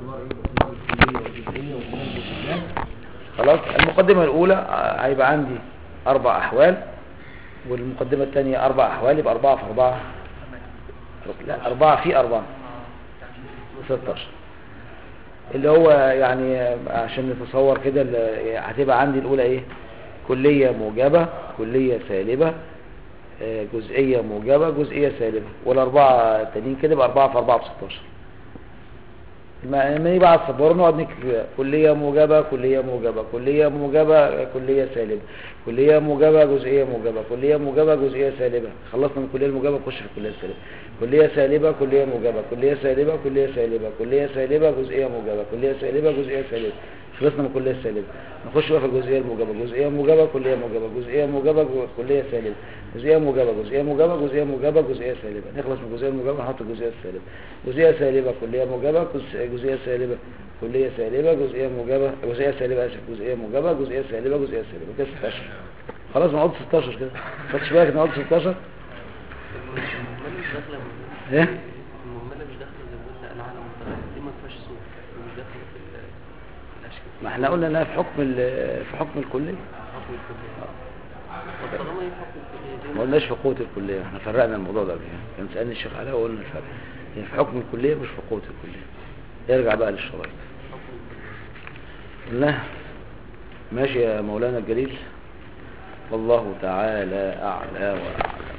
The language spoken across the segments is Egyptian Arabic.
خلاص المقدمة الأولى آه، هيبقى عندي أربع أحوال والمقدمة الثانية أربع أحوال يبقى أربعة في أربعة لا أربعة في أربعة 16 اللي هو يعني عشان نتصور كده اللي هتبقى عندي الأولى إيه كلية موجبة كلية سالبة آه، جزئية موجبة جزئية سالبة والأربعة التانيين كده يبقى أربعة في أربعة ب 16 لما لما يبقى على السبورة نقعد نكتب كلية موجبة كلية موجبة كلية موجبة كلية سالبة كلية موجبة جزئية موجبة كلية موجبة جزئية سالبة خلصنا من الكلية الموجبة نخش في الكلية السالبة كلية سالبة كلية موجبة كلية سالبة كلية سالبة كلية سالبة جزئية موجبة كلية سالبة جزئية سالبة خلصنا من الكلية السالبة نخش بقى في الجزئية الموجبة جزئية موجبة كلية موجبة جزئية موجبة جو- كلية سالبة جزئية موجبة جزئية موجبة جزئية موجبة جزئية سالبة نخلص من الجزئية الموجبة نحط الجزئية السالبة جزئية سالبة كلية موجبة جز- جزئية سالبة كلية سالبة جزئية موجبة جزئية سالبة اسف جزئية موجبة جزئية سالبة جزئية سالبة كده 16 خلاص نقعد 16 كده خدتش بالك نقعد 16 المهملة مش داخلة ايه المهملة مش داخلة زي ما قلنا العالم المتغير دي ما فيهاش صوت مش داخلة في ال- في الأشكال ما احنا قلنا انها في حكم ال- في حكم الكلية حكم الكلية وطالما هي حكم الكلية ما زي قلناش في قوة الكلية احنا فرقنا الموضوع ده قبل كده كان سألني الشيخ علاء وقلنا الفرق هي في حكم الكلية مش في قوة الكلية ارجع بقى للشرايط حكم الكلية قلنا ماشي يا مولانا الجليل والله تعالى أعلى وأعلم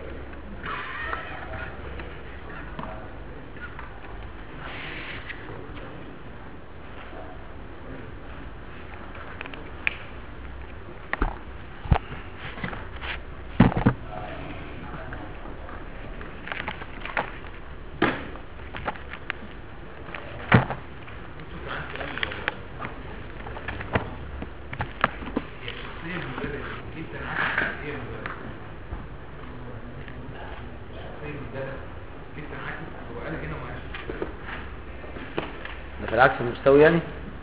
ده في العكس المستوي يعني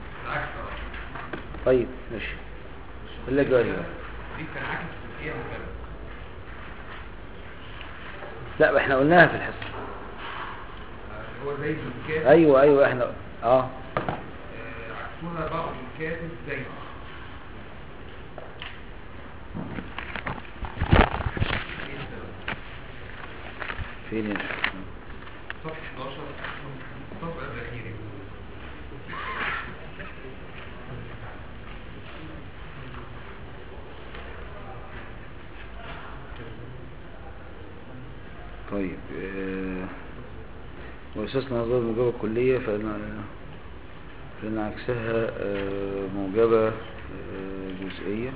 طيب ماشي اللي جاي لا احنا قلناها في الحصة هو زي الكاتب ايوه ايوه احنا اه آه، عكسها بعض الكاتب زي فين يا شيخ؟ صفحة 11 الصفحة الأخيرة طيب آه، وأساسنا نظر الموجبة الكلية فإن فإن عكسها آه، موجبة آه، جزئية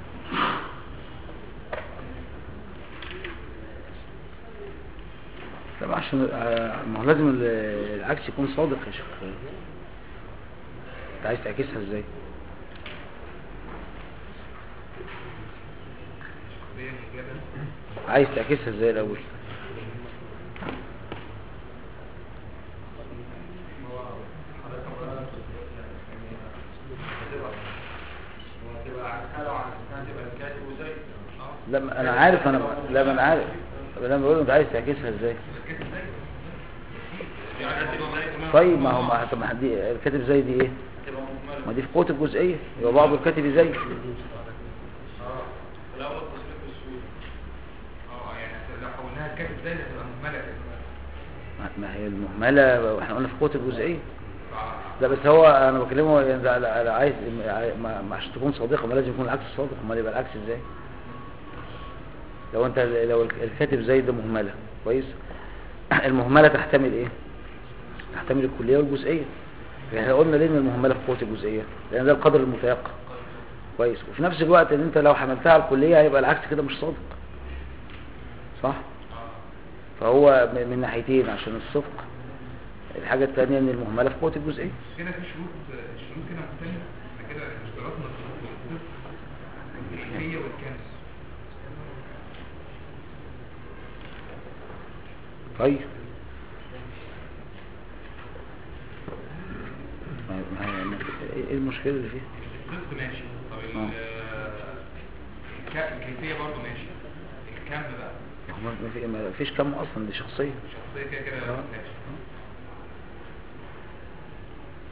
طبعا عشان آه، ما هو لازم ال- العكس يكون صادق يا شيخ انت عايز تعكسها ازاي زي الإجابة عايز تعكسها ازاي الاول وتبقى عكسها لو عكسها تبقى الكاتب وزي اه لا ما انا عارف انا لا ما انا عارف لما بقول انت عايز تعكسها ازاي الكاتب زي يعني هتبقى زي طيب ما هو ما طب ما دي الكاتب زي دي ايه تبقى مكملة ما دي في قوة الجزئية يبقى بعض الكاتب زي اه الأول تصريف السود اه يعني لو حولناها الكاتب زي هتبقى مهملة كده ما- ما هي المهملة واحنا قلنا في قوة الجزئية آه. لا بس هو انا بكلمه يعني ده- لا- لا، عايز ما ما عشان تكون صادقة ما لازم يكون العكس صادق امال يبقى العكس ازاي لو انت لو الكاتب زي ده مهملة كويس المهملة تحتمل ايه تحتمل الكلية والجزئية يعني قلنا ليه ان المهملة في قوة الجزئية لان ده القدر المتيقن كويس وفي نفس الوقت ان انت لو حملتها على الكلية هيبقى العكس كده مش صادق صح فهو م- من ناحيتين عشان الصدق الحاجة الثانية ان المهملة في قوة الجزئية كده في شروط الشروط كده مختلفة احنا كده اشترطنا الصدق والصدق والكيفية والكنز طيب ما- ما- ما- ايه المشكلة اللي فيها الصدق ماشي طب ال- آه. الك- الكيفية برضه ماشي الكم بقى هو ما في- ما فيش كم اصلا دي شخصية الشخصية كده كده آه. ماشي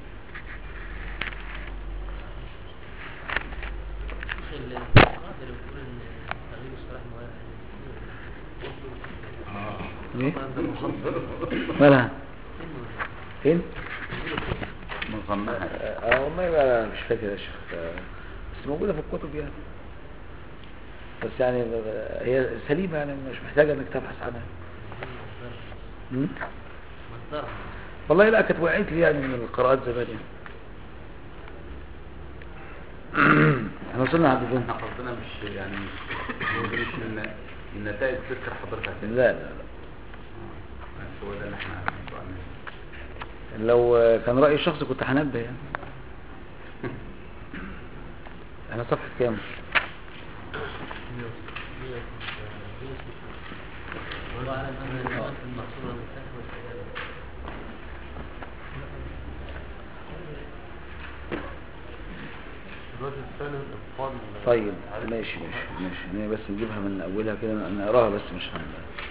مالها فين مصنعة اه آه، والله بقى مش فاكر يا شيخ آه، بس موجودة في الكتب يعني بس يعني آه، هي سليمة يعني مش محتاجة انك تبحث عنها مم؟ مصدرها والله لا كانت وقعت لي يعني من القراءات زمان يعني احنا وصلنا عند فين؟ احنا قصدنا مش يعني هو ده مش من من نتائج فكر حضرتك لا لا لا بس هو ده اللي احنا بنسأل عنه. لو آه، كان رأيي الشخصي كنت هنبه يعني احنا صفحة كام؟ والله أعلم أن النواة المقصورة بالفتح والسلام الوجه الثاني الإبطال طيب ماشي ماشي ماشي انا بس نجيبها من اولها كده نقراها بس مش هن...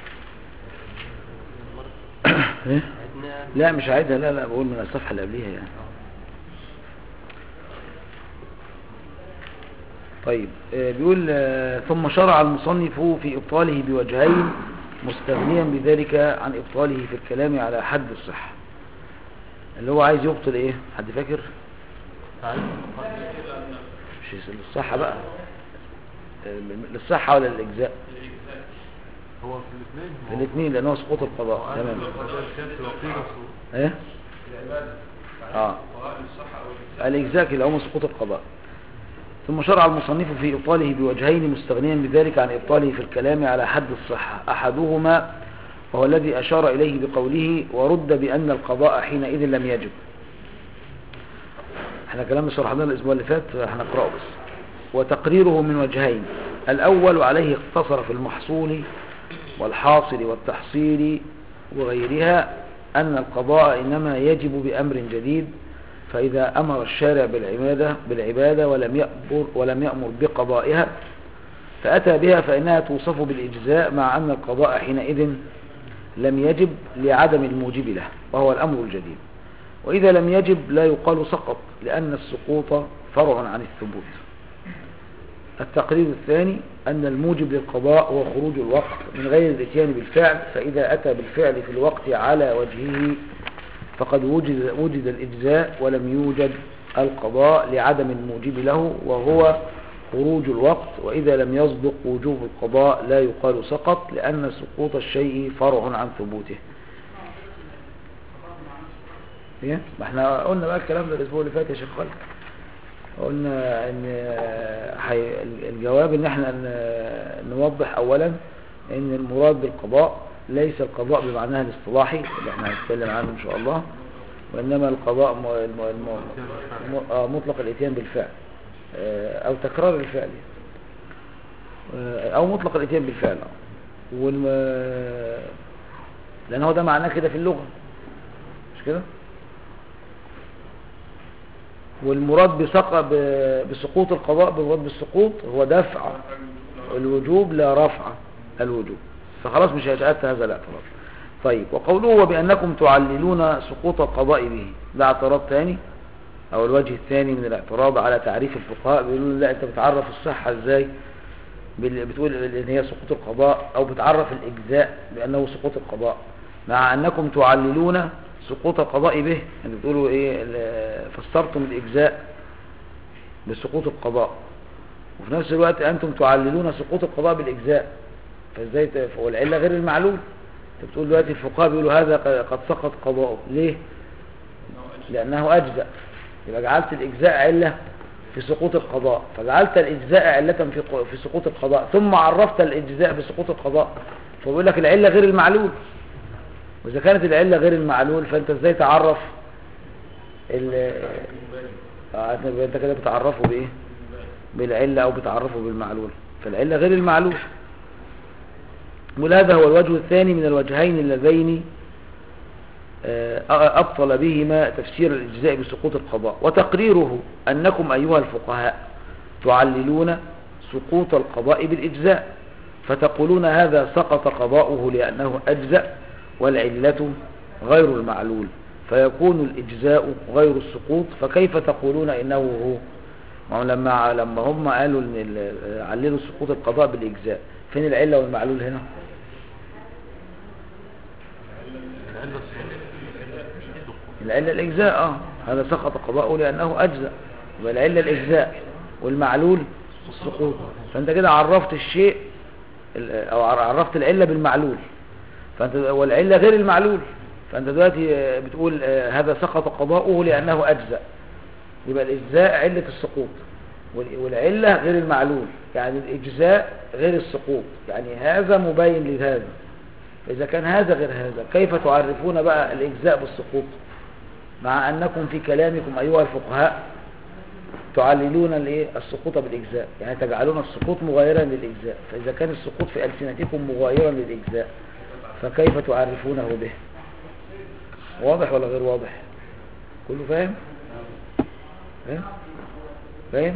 ايه؟ عدنا لا مش عايزها لا لا بقول من الصفحة اللي قبليها يعني طيب آه، بيقول آه، ثم شرع المصنف في إبطاله بوجهين مستغنيا بذلك عن إبطاله في الكلام على حد الصحة اللي هو عايز يبطل إيه حد فاكر تعريف مش للصحة بقى آه، للصحة ولا للإجزاء هو في الاثنين في الاثنين لأنه سقوط القضاء تمام ايه اه الإجزاء اللي هو سقوط القضاء ثم شرع المصنف في إبطاله بوجهين مستغنيا بذلك عن إبطاله في الكلام على حد الصحة أحدهما وهو الذي أشار إليه بقوله ورد بأن القضاء حينئذ لم يجب احنا كلامنا شرحناه الأسبوع اللي فات هنقرأه بس وتقريره من وجهين الأول عليه اقتصر في المحصول والحاصل والتحصيل وغيرها أن القضاء إنما يجب بأمر جديد فإذا أمر الشارع بالعبادة, بالعبادة ولم, يأمر ولم يأمر بقضائها فأتى بها فإنها توصف بالإجزاء مع أن القضاء حينئذ لم يجب لعدم الموجب له وهو الأمر الجديد وإذا لم يجب لا يقال سقط لأن السقوط فرع عن الثبوت التقرير الثاني أن الموجب للقضاء هو خروج الوقت من غير الاتيان بالفعل فإذا أتى بالفعل في الوقت على وجهه فقد وجد, وجد الإجزاء ولم يوجد القضاء لعدم الموجب له وهو خروج الوقت وإذا لم يصدق وجوب القضاء لا يقال سقط لأن سقوط الشيء فرع عن ثبوته ايه ما احنا قلنا بقى الكلام ده الاسبوع اللي فات يا شيخ خالد قلنا ان حي... الجواب ان احنا ن- نوضح اولا ان المراد بالقضاء ليس القضاء بمعناها الاصطلاحي اللي احنا هنتكلم عنه ان شاء الله وانما القضاء م... الم... الم... م... آه، مطلق الاتيان بالفعل آه، او تكرار الفعل آه، او مطلق الاتيان بالفعل آه. والم... لان هو ده معناه كده في اللغة مش كده والمراد بسق... ب- بسقوط القضاء بالمراد بالسقوط هو دفع الوجوب لا رفع الوجوب فخلاص مش هيتأتى هذا الاعتراض طيب وقوله وبأنكم تعللون سقوط القضاء به ده اعتراض ثاني او الوجه الثاني من الاعتراض على تعريف الفقهاء بيقولوا لا انت بتعرف الصحة ازاي بال- بتقول ان هي سقوط القضاء او بتعرف الاجزاء بانه سقوط القضاء مع انكم تعللون سقوط القضاء به يعني بتقولوا ايه ال- فسرتم الاجزاء بسقوط القضاء وفي نفس الوقت انتم تعللون سقوط القضاء بالاجزاء فازاي ت- والعله غير المعلول انت بتقول دلوقتي الفقهاء بيقولوا هذا ق- قد سقط قضاؤه ليه لانه اجزاء يبقى جعلت الاجزاء عله في سقوط القضاء فجعلت الاجزاء عله في ق- في سقوط القضاء ثم عرفت الاجزاء بسقوط القضاء فبيقول لك العله غير المعلول واذا كانت العله غير المعلول فانت ازاي تعرف ال آه، انت انت كده بتعرفه بايه بالعله او بتعرفه بالمعلول فالعله غير المعلول وهذا هو الوجه الثاني من الوجهين اللذين آه، أبطل بهما تفسير الإجزاء بسقوط القضاء وتقريره أنكم أيها الفقهاء تعللون سقوط القضاء بالإجزاء فتقولون هذا سقط قضاؤه لأنه أجزأ والعلة غير المعلول فيكون الإجزاء غير السقوط فكيف تقولون إنه هو ما هو لما لما هم قالوا ان ال- عللوا سقوط القضاء بالإجزاء فين العلة والمعلول هنا العلة الإجزاء اه هذا سقط قضاؤه لأنه أجزاء يبقى العلة الإجزاء والمعلول السقوط فأنت كده عرفت الشيء ال- أو عر- عرفت العلة بالمعلول فأنت والعلة غير المعلول فأنت دلوقتي آه، بتقول آه، هذا سقط قضاؤه لأنه أجزاء يبقى الإجزاء علة السقوط وال- والعلة غير المعلول يعني الإجزاء غير السقوط يعني هذا مبين لهذا فإذا كان هذا غير هذا كيف تعرفون بقى الإجزاء بالسقوط مع أنكم في كلامكم أيها الفقهاء تعللون الايه السقوط بالإجزاء يعني تجعلون السقوط مغايرا للإجزاء فإذا كان السقوط في ألسنتكم مغايرا للإجزاء فكيف تعرفونه به واضح ولا غير واضح كله فاهم فاهم فاهم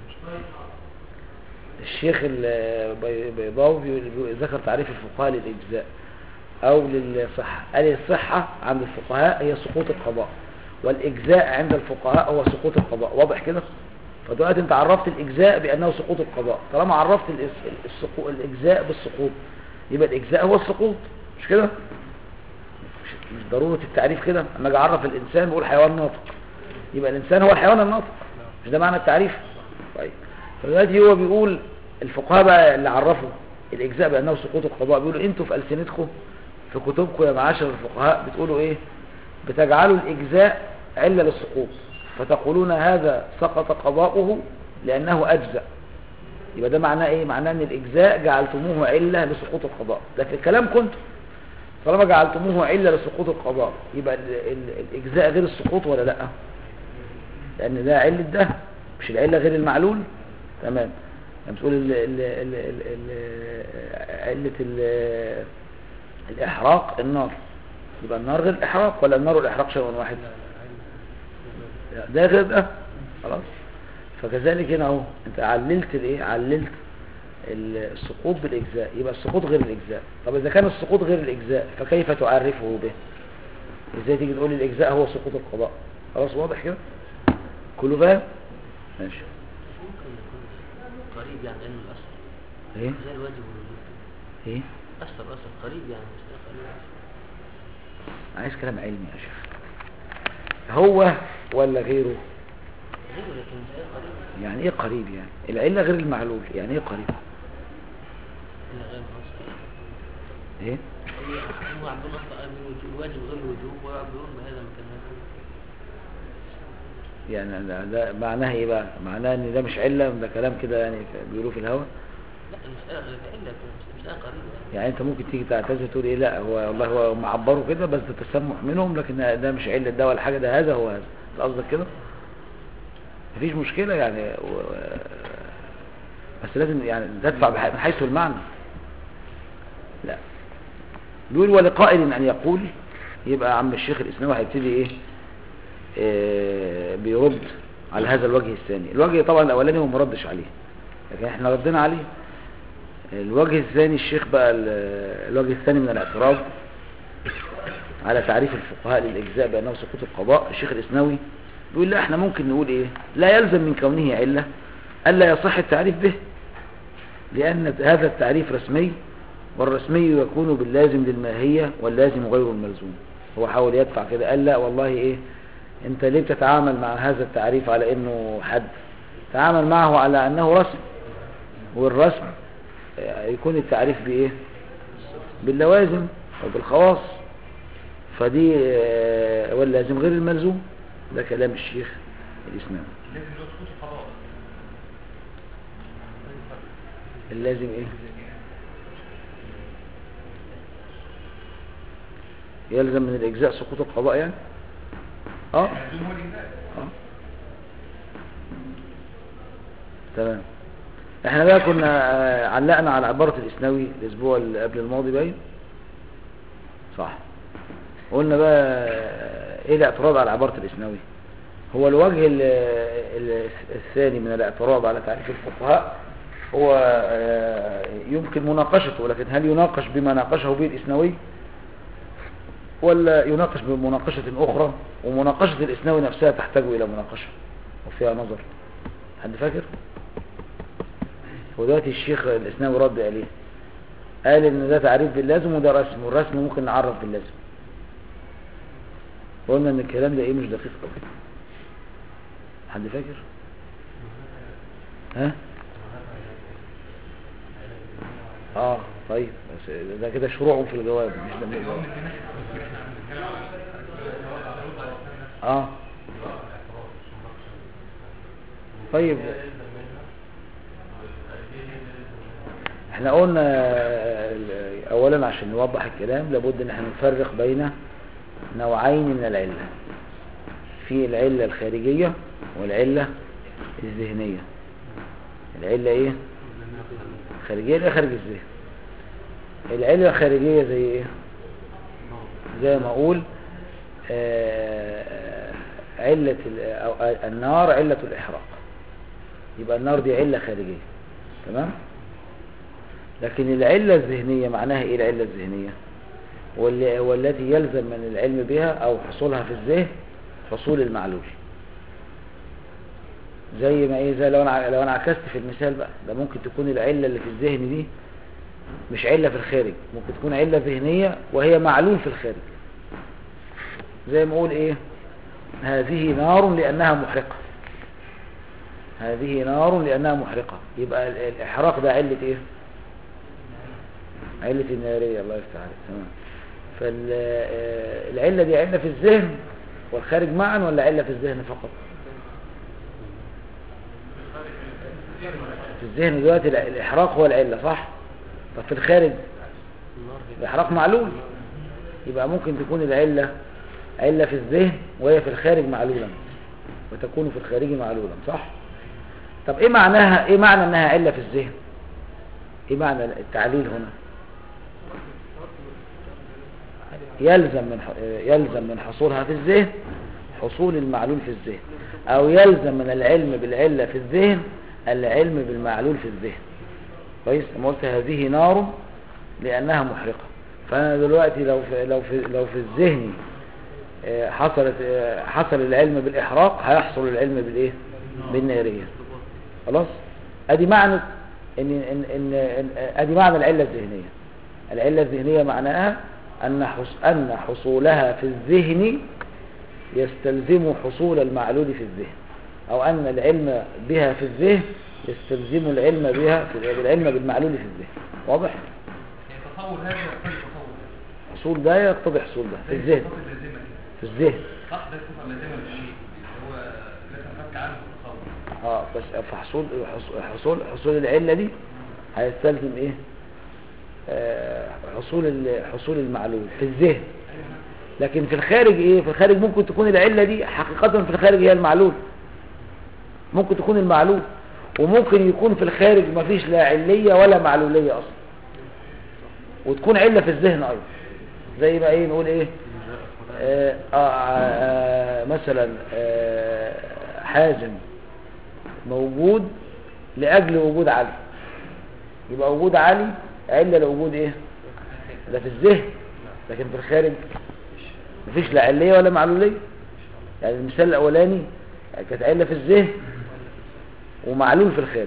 الشيخ البيضاوي بيقول- بيقول- ذكر تعريف الفقهاء للإجزاء أو للصحة قال الصحة عند الفقهاء هي سقوط القضاء والإجزاء عند الفقهاء هو سقوط القضاء واضح كده فدلوقتي انت عرفت الإجزاء بأنه سقوط القضاء طالما عرفت الإس- السقو- الإجزاء بالسقوط يبقى الإجزاء هو السقوط مش كده مش مش ضرورة التعريف كده اما اجي اعرف الإنسان بقول حيوان ناطق يبقى الإنسان هو الحيوان الناطق مش ده معنى التعريف طيب فدلوقتي هو بيقول الفقهاء بقى اللي عرفوا الإجزاء بأنه سقوط القضاء بيقولوا انتوا في ألسنتكم في كتبكم يا معاشر الفقهاء بتقولوا ايه بتجعلوا الإجزاء علة للسقوط فتقولون هذا سقط قضاؤه لأنه أجزأ يبقى ده معناه ايه معناه ان الإجزاء جعلتموه علة لسقوط القضاء لكن الكلام كنت طالما جعلتموه علة لسقوط القضاء يبقى ال- ال- الإجزاء غير السقوط ولا لا لأن ده علة ده مش العلة غير المعلول تمام يعني بتقول ال ال ال ال ال علة ال الإحراق النار يبقى النار غير الإحراق ولا النار والإحراق شيء واحد لا، ده غير ده خلاص فكذلك هنا اهو انت عللت الايه عللت ال- السقوط بالاجزاء يبقى السقوط غير الاجزاء طب اذا كان السقوط غير الاجزاء فكيف تعرفه به ازاي تيجي تقول الاجزاء هو سقوط القضاء خلاص واضح كده كله فاهم ماشي ممكن يكون قريب يعني علم الأثر ايه زي الواجب والوجوب كده. ايه أثر أثر قريب يعني مش قريب عايز كلام علمي يا شيخ هو ولا غيره غيره لكن مش ده قريب يعني ايه قريب يعني العله غير المعلول يعني ايه قريب إلا غير مصر ايه هو عبدون أصلا من وجوب الواجب غير الوجوب ويعبدون بهذا مكان هذا يعني ده, ده معناه ايه بقى معناه ان ده مش عله ده كلام كده يعني بيقولوه في الهوا لا المسألة غير إلا مش ده قريب يعني انت ممكن تيجي تعتذر تقول ايه لا هو والله هو معبره كده بس ده تسمح منهم لكن ده مش عله ده ولا حاجه ده هذا هو هذا انت قصدك كده مفيش مشكله يعني و... بس لازم يعني تدفع بح- من حيث المعنى لا بيقول ولقائل ان يقول يبقى عم الشيخ الاسلامي هيبتدي ايه آه، بيرد على هذا الوجه الثاني الوجه طبعا الاولاني هو مردش عليه لكن احنا ردنا عليه الوجه الثاني الشيخ بقى ال- الوجه الثاني من الاعتراض على تعريف الفقهاء للإجزاء بأنه سقوط القضاء الشيخ الإسنوي بيقول لا احنا ممكن نقول ايه لا يلزم من كونه علة ألا يصح التعريف به لأن هذا التعريف رسمي والرسمي يكون باللازم للماهية واللازم غير الملزوم هو حاول يدفع كده قال لا والله ايه انت ليه بتتعامل مع هذا التعريف على انه حد تعامل معه على انه رسم والرسم يكون التعريف بايه باللوازم او بالخواص فدي آه، واللازم غير الملزوم ده كلام الشيخ الاسلام لازم له سقوط القضاء اللازم ايه يلزم من الاجزاء سقوط القضاء يعني اه ملزوم هو الإجزاء اه تمام احنا بقى كنا آه، علقنا على عبارة الاسنوي الاسبوع اللي قبل الماضي باين صح قلنا بقى آه، ايه الاعتراض على عبارة الاسنوي هو الوجه ال- ال- الثاني من الاعتراض على تعريف الفقهاء هو آه، يمكن مناقشته لكن هل يناقش بما ناقشه به الاسنوي ولا يناقش بمناقشة أخرى ومناقشة الإسناوي نفسها تحتاج إلى مناقشة وفيها نظر حد فاكر؟ ودلوقتي الشيخ الإسناوي رد عليه قال إن ده تعريف باللازم وده رسم والرسم ممكن نعرف باللازم قلنا ان الكلام ده ايه مش دقيق قوي حد فاكر ها اه طيب بس ده كده شروع في الجواب مش ده من الجواب اه طيب احنا قلنا ال- اولا عشان نوضح الكلام لابد ان احنا نفرق بين نوعين من العلة في العلة الخارجية والعلة الذهنية العلة ايه خارجية اللي هي خارج الذهن العلة الخارجية زي ايه زي ما اقول آه، علة ال- أو النار علة الإحراق يبقى النار دي علة خارجية تمام لكن العلة الذهنية معناها ايه العلة الذهنية واللي- والتي يلزم من العلم بها او حصولها في الذهن حصول المعلول زي ما ايه زي لو انا ع- لو انا عكست في المثال بقى ده ممكن تكون العلة اللي في الذهن دي مش علة في الخارج ممكن تكون علة ذهنية وهي معلول في الخارج زي ما اقول ايه هذه نار لانها محرقة هذه نار لانها محرقة يبقى ال- الاحراق ده علة ايه علة النارية الله يفتح عليك تمام فالعلة دي علة في الذهن والخارج معا ولا علة في الذهن فقط في الذهن دلوقتي الع- الإحراق هو العلة صح طب في الخارج الإحراق معلول يبقى ممكن تكون العلة علة في الذهن وهي في الخارج معلولا وتكون في الخارج معلولا صح طب ايه معناها ايه معنى انها علة في الذهن ايه معنى التعليل هنا يلزم من ح- يلزم من حصولها في الذهن حصول المعلول في الذهن او يلزم من العلم بالعلة في الذهن العلم بالمعلول في الذهن كويس لما قلت هذه نار لانها محرقة فانا دلوقتي لو في لو في لو في الذهن آه، حصلت آه، حصل العلم بالاحراق هيحصل العلم بالايه بالنارية خلاص ادي معنى ان ان ان, إن ادي معنى العله الذهنيه العله الذهنيه معناها ان حص ان حصولها في الذهن يستلزم حصول المعلول في الذهن او ان العلم بها في الذهن يستلزم العلم بها في العلم بالمعلول في الذهن واضح يعني تصور هذا يقتضي تصور هذا حصول ده يقتضي حصول ده في الذهن صفة لازمة كده. في الذهن صح ده صفة لازمة للشيء اللي هو لا تنفك عنه التصور اه بس فحصول حصول حصول, حصول العله دي هيستلزم ايه آه حصول ال- حصول المعلول في الذهن لكن في الخارج ايه في الخارج ممكن تكون العله دي حقيقه في الخارج هي المعلول ممكن تكون المعلول وممكن يكون في الخارج مفيش لا عليه ولا معلوليه اصلا وتكون عله في الذهن ايضا زي ما ايه نقول ايه آه آه آه مثلا آه حازم موجود لأجل وجود علي يبقى وجود علي علة لوجود ايه ده في الذهن لكن في الخارج مفيش لا علية ولا معلولية يعني المثال الأولاني كانت علة في الذهن ومعلول في الخارج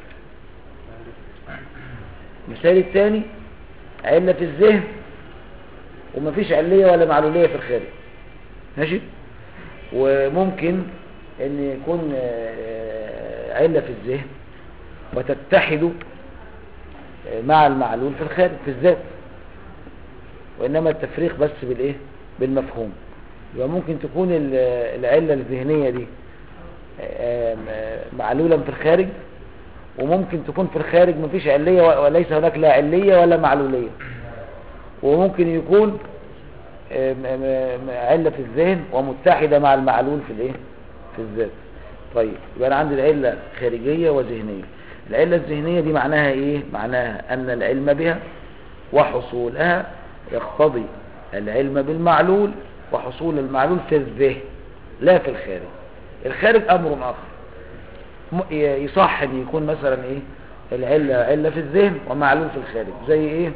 المثال الثاني علة في الذهن ومفيش علية ولا معلولية في الخارج ماشي وممكن ان يكون آه، علة في الذهن وتتحد آه، مع المعلول في الخارج في الذات وانما التفريق بس بالايه بالمفهوم يبقى ممكن تكون ال- العلة الذهنية دي آه، آه، معلولا في الخارج وممكن تكون في الخارج مفيش علية و- وليس هناك لا علية ولا معلولية وممكن يكون آه، م- م- م- علة في الذهن ومتحدة مع المعلول في الايه في الذات طيب يبقى انا عندي العلة خارجية وذهنية العلة الذهنية دي معناها ايه معناها ان العلم بها وحصولها يقتضي العلم بالمعلول وحصول المعلول في الذهن لا في الخارج الخارج امر اخر م- ي- يصح ان يكون مثلا ايه العلة علة في الذهن ومعلول في الخارج زي ايه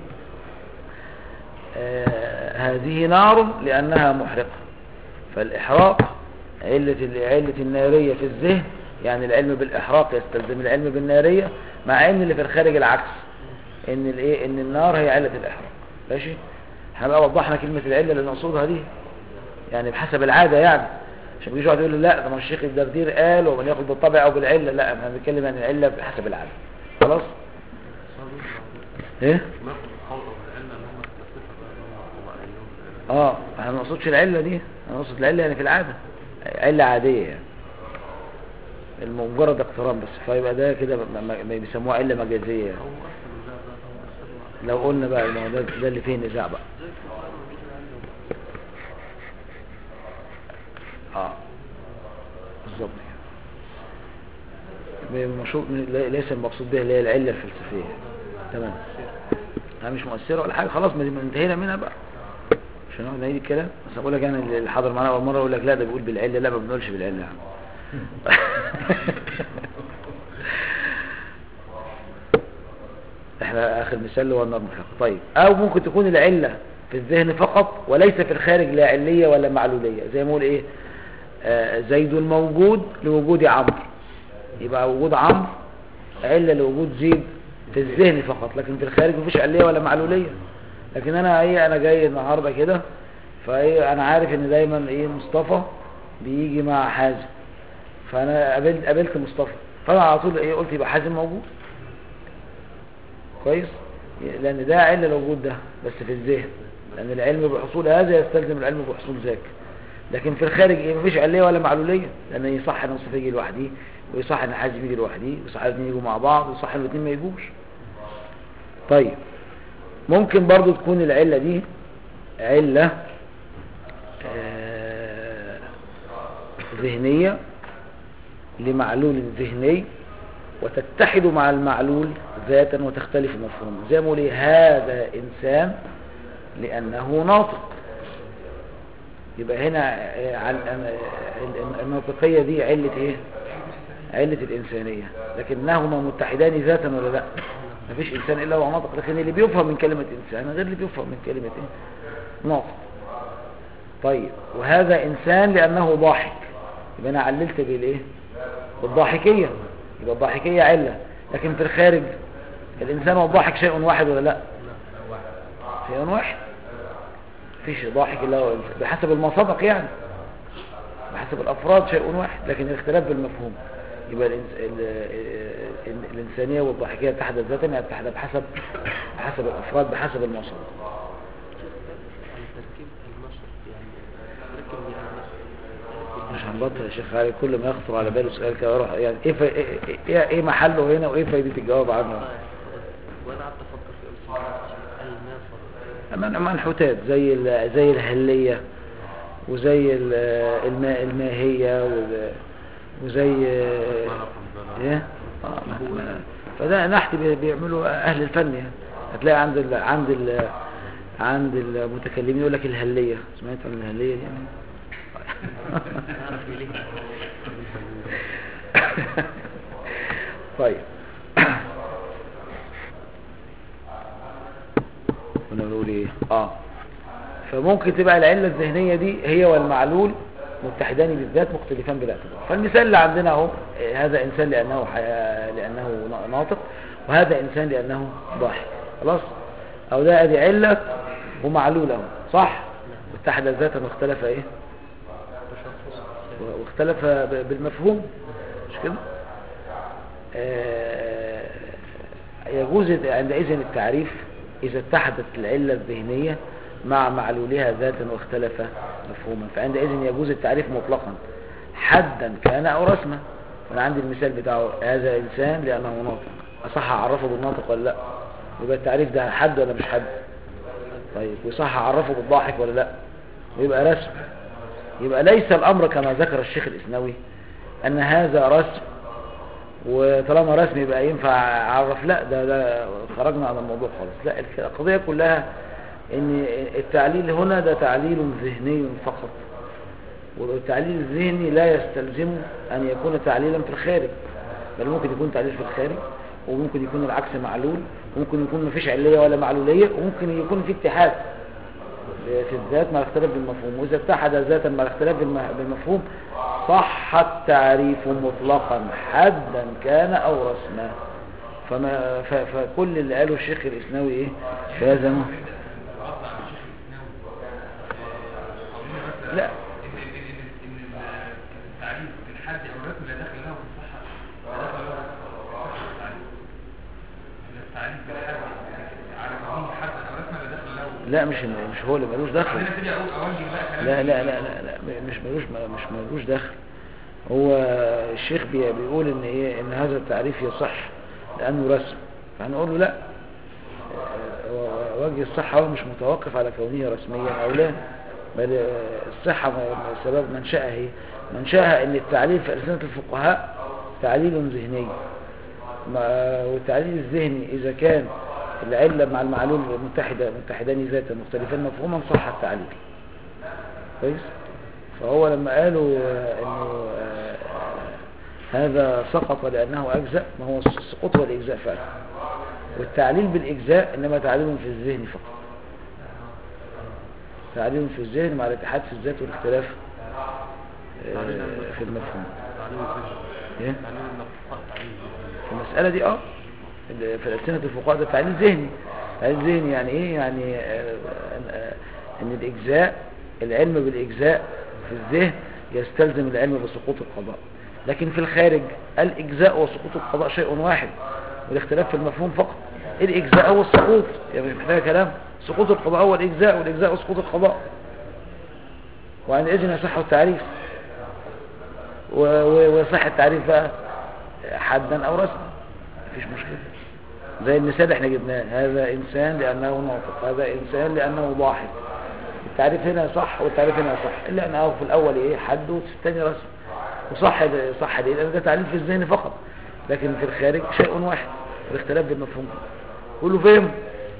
آه هذه نار لانها محرقة فالاحراق علة ال- علة النارية في الذهن يعني العلم بالإحراق يستلزم العلم بالنارية مع ان اللي في الخارج العكس ان الايه ان النار هي علة الإحراق ماشي احنا بقى وضحنا كلمة العلة اللي نقصدها دي يعني بحسب العادة يعني عشان بيجي واحد يقول لي لا ده ما الشيخ الدردير قال ومن ياخد بالطبع او بالعلة لا انا بتكلم عن العلة بحسب العادة خلاص ايه ناخد الحوضة والعلة اللي هم التفسير بقى اللي هم طبعا اه انا ما اقصدش العلة دي انا اقصد العلة يعني في العادة علة عادية يعني المجرد اقتران بس فيبقى ده كده ما- ما ما بيسموها علة مجازية يعني. هو أسهل وده ده هو أسهل لو قلنا بقى ما هو ده, ده اللي فيه نزاع بقى زي القرآن موجود عندهم اه بالظبط كده مشروط ليس المقصود بها اللي هي العلة الفلسفية تمام ها مش مؤثرة ولا حاجة خلاص ما دي- ما انتهينا منها بقى عشان نقعد نعيد الكلام بس اقول لك انا اللي حاضر معانا اول مرة اقول لك لا ده بيقول بالعلة لا ما بنقولش بالعلة يا عم احنا اخر مثال اللي هو النار مطلقة طيب او ممكن تكون العلة في الذهن فقط وليس في الخارج لا علية ولا معلولية زي ما اقول ايه آه زيد موجود لوجود عمرو يبقى وجود عمرو علة لوجود زيد في الذهن فقط لكن في الخارج مفيش علية ولا معلولية لكن انا ايه انا جاي النهارده كده فايه انا عارف ان دايما ايه مصطفى بيجي مع حازم فانا قابلت قابلت مصطفى فانا على طول ايه قلت يبقى حازم موجود كويس لان ده علة الوجود ده بس في الذهن لان العلم بحصول هذا يستلزم العلم بحصول ذاك لكن في الخارج ايه مفيش علية ولا معلولية لان يصح ان مصطفى يجي لوحده ويصح ان حازم يجي لوحده ويصح الاثنين يجوا مع بعض ويصح الاثنين ما يجوش طيب ممكن برضو تكون العلة دي علة آه، ذهنية لمعلول ذهني وتتحد مع المعلول ذاتا وتختلف مفهوما زي ما بقول هذا إنسان لأنه ناطق يبقى هنا آه، عن- آه، الناطقية دي علة ايه علة الإنسانية لكنهما متحدان ذاتا ولا لا مفيش إنسان إلا هو ناطق لكن اللي بيفهم من كلمة إنسان غير اللي بيفهم من كلمة إيه؟ ناطق طيب وهذا إنسان لأنه ضاحك يبقى أنا عللت بالإيه بالضاحكية يبقى الضاحكية علة لكن في الخارج الإنسان والضاحك شيء واحد ولا لا شيء واحد مفيش ضاحك إلا هو إنسان بحسب المصادق يعني بحسب الأفراد شيء واحد لكن الاختلاف بالمفهوم يبقى الإنس... ال... ال... الإنسانية والضحكية اتحدت ذاتا يعني اتحدت بحسب بحسب الأفراد بحسب المصادق عن تركيب النشر يعني تركب يعني النشر مش هنبطل يا شيخ علي كل ما يخطر على باله سؤال كده اروح يعني ايه فا... ايه, إيه, ايه محله هنا وايه فايدة الجواب عنه طيب، وانا قعدت افكر في امثله النافر من- منحوتات زي ال... زي الهلية وزي ال- الماء الماهية وال- وزي ايه آه، ما- ما- فده نحت بي- بيعملوا اهل الفن يعني هتلاقي عند ال... عند ال... عند المتكلمين يقول لك الهلية سمعت عن الهلية دي يعني اعرف ليه طيب كنا بنقول ايه اه فممكن تبقى العلة الذهنية دي هي والمعلول متحدان بالذات مختلفان بالاعتبار فالمثال اللي عندنا اهو إيه، هذا انسان لانه حي... لانه ناطق وهذا انسان لانه ضاحك خلاص او ده ادي علة ومعلول اهو صح اتحد ذاتا واختلف ايه واختلف ب- بالمفهوم مش كده آه، يجوز عندئذ التعريف إذا اتحدت العلة الذهنية مع معلولها ذاتا واختلف مفهوما فعندئذ يجوز التعريف مطلقا حدا كان أو رسما أنا عندي المثال بتاعه هذا إنسان لأنه ناطق أصح أعرفه بالناطق ولا لا يبقى التعريف ده حد ولا مش حد طيب وصح أعرفه بالضاحك ولا لا ويبقى رسم يبقى ليس الأمر كما ذكر الشيخ الإسنوي أن هذا رسم وطالما رسم يبقى ينفع اعرف لا ده ده خرجنا عن الموضوع خالص لا الك- القضيه كلها ان التعليل هنا ده تعليل ذهني فقط والتعليل الذهني لا يستلزم ان يكون تعليلا في الخارج بل ممكن يكون تعليل في الخارج وممكن يكون العكس معلول وممكن يكون مفيش عليه ولا معلوليه وممكن يكون في اتحاد في الذات مع الاختلاف بالمفهوم واذا اتحد ذاتا مع الاختلاف بالم- بالمفهوم صح التعريف مطلقا حدا كان او رسما فما ف- فكل اللي قاله الشيخ الاسناوي ايه في هذا ما- عطل عن الشيخ الاسناوي قولنا مثلا لا ان ان ان ان ال- التعريف الحد او الرسم لا دخل له في الصحه لا دخل له في صحه التعريف ان التعريف بالحد على كونه حد او رسم لا دخل له لا مش مش هو اللي ملوش دخل انا ابتدي اقول اوجه بقى كلام لا لا لا لا, لا مش ملوش مش ملوش دخل هو الشيخ بي- بيقول ان ايه ان هذا التعريف يصح لانه رسم فهنقول له لا هو وجه الصحة هو مش متوقف على كونه رسميا او لا بل الصحة م- سبب منشأها هي منشأها ان التعليل في ألسنة الفقهاء تعليل ذهني ما- والتعليل الذهني إذا كان العلة مع المعلول متحدة متحدان ذاتا مختلفان مفهوما صح التعليل كويس فهو لما قالوا آه، انه آه، هذا سقط لأنه أجزاء ما هو السقوط والإجزاء فعلا والتعليل بالإجزاء إنما تعليل في الذهن فقط تعليل في الذهن مع الاتحاد في الذات والاختلاف آه، في المفهوم تعليم الفهم إيه؟ تعليم النفقاء تعليم في المسألة دي اه ال- في ألسنة الفقهاء ده تعليل ذهني تعليل ذهني يعني ايه يعني آه، آه، ان الإجزاء العلم بالإجزاء في الذهن يستلزم العلم بسقوط القضاء لكن في الخارج الإجزاء وسقوط القضاء شيء واحد والاختلاف في المفهوم فقط الإجزاء هو السقوط يعني مش محتاج كلام سقوط القضاء هو الإجزاء والإجزاء وسقوط القضاء وعندئذ يصح التعريف و- و- ويصح التعريف بقى حدا او رسما مفيش مشكله زي المثال اللي احنا جبناه هذا انسان لانه ناطق هذا انسان لانه ضاحك التعريف هنا صح والتعريف هنا صح الا انه في الاول ايه حد وفي الثاني رسم وصح ده- صح ليه لان ده تعليل في الذهن فقط لكن في الخارج شيء واحد الاختلاف بالمفهوم كله فهم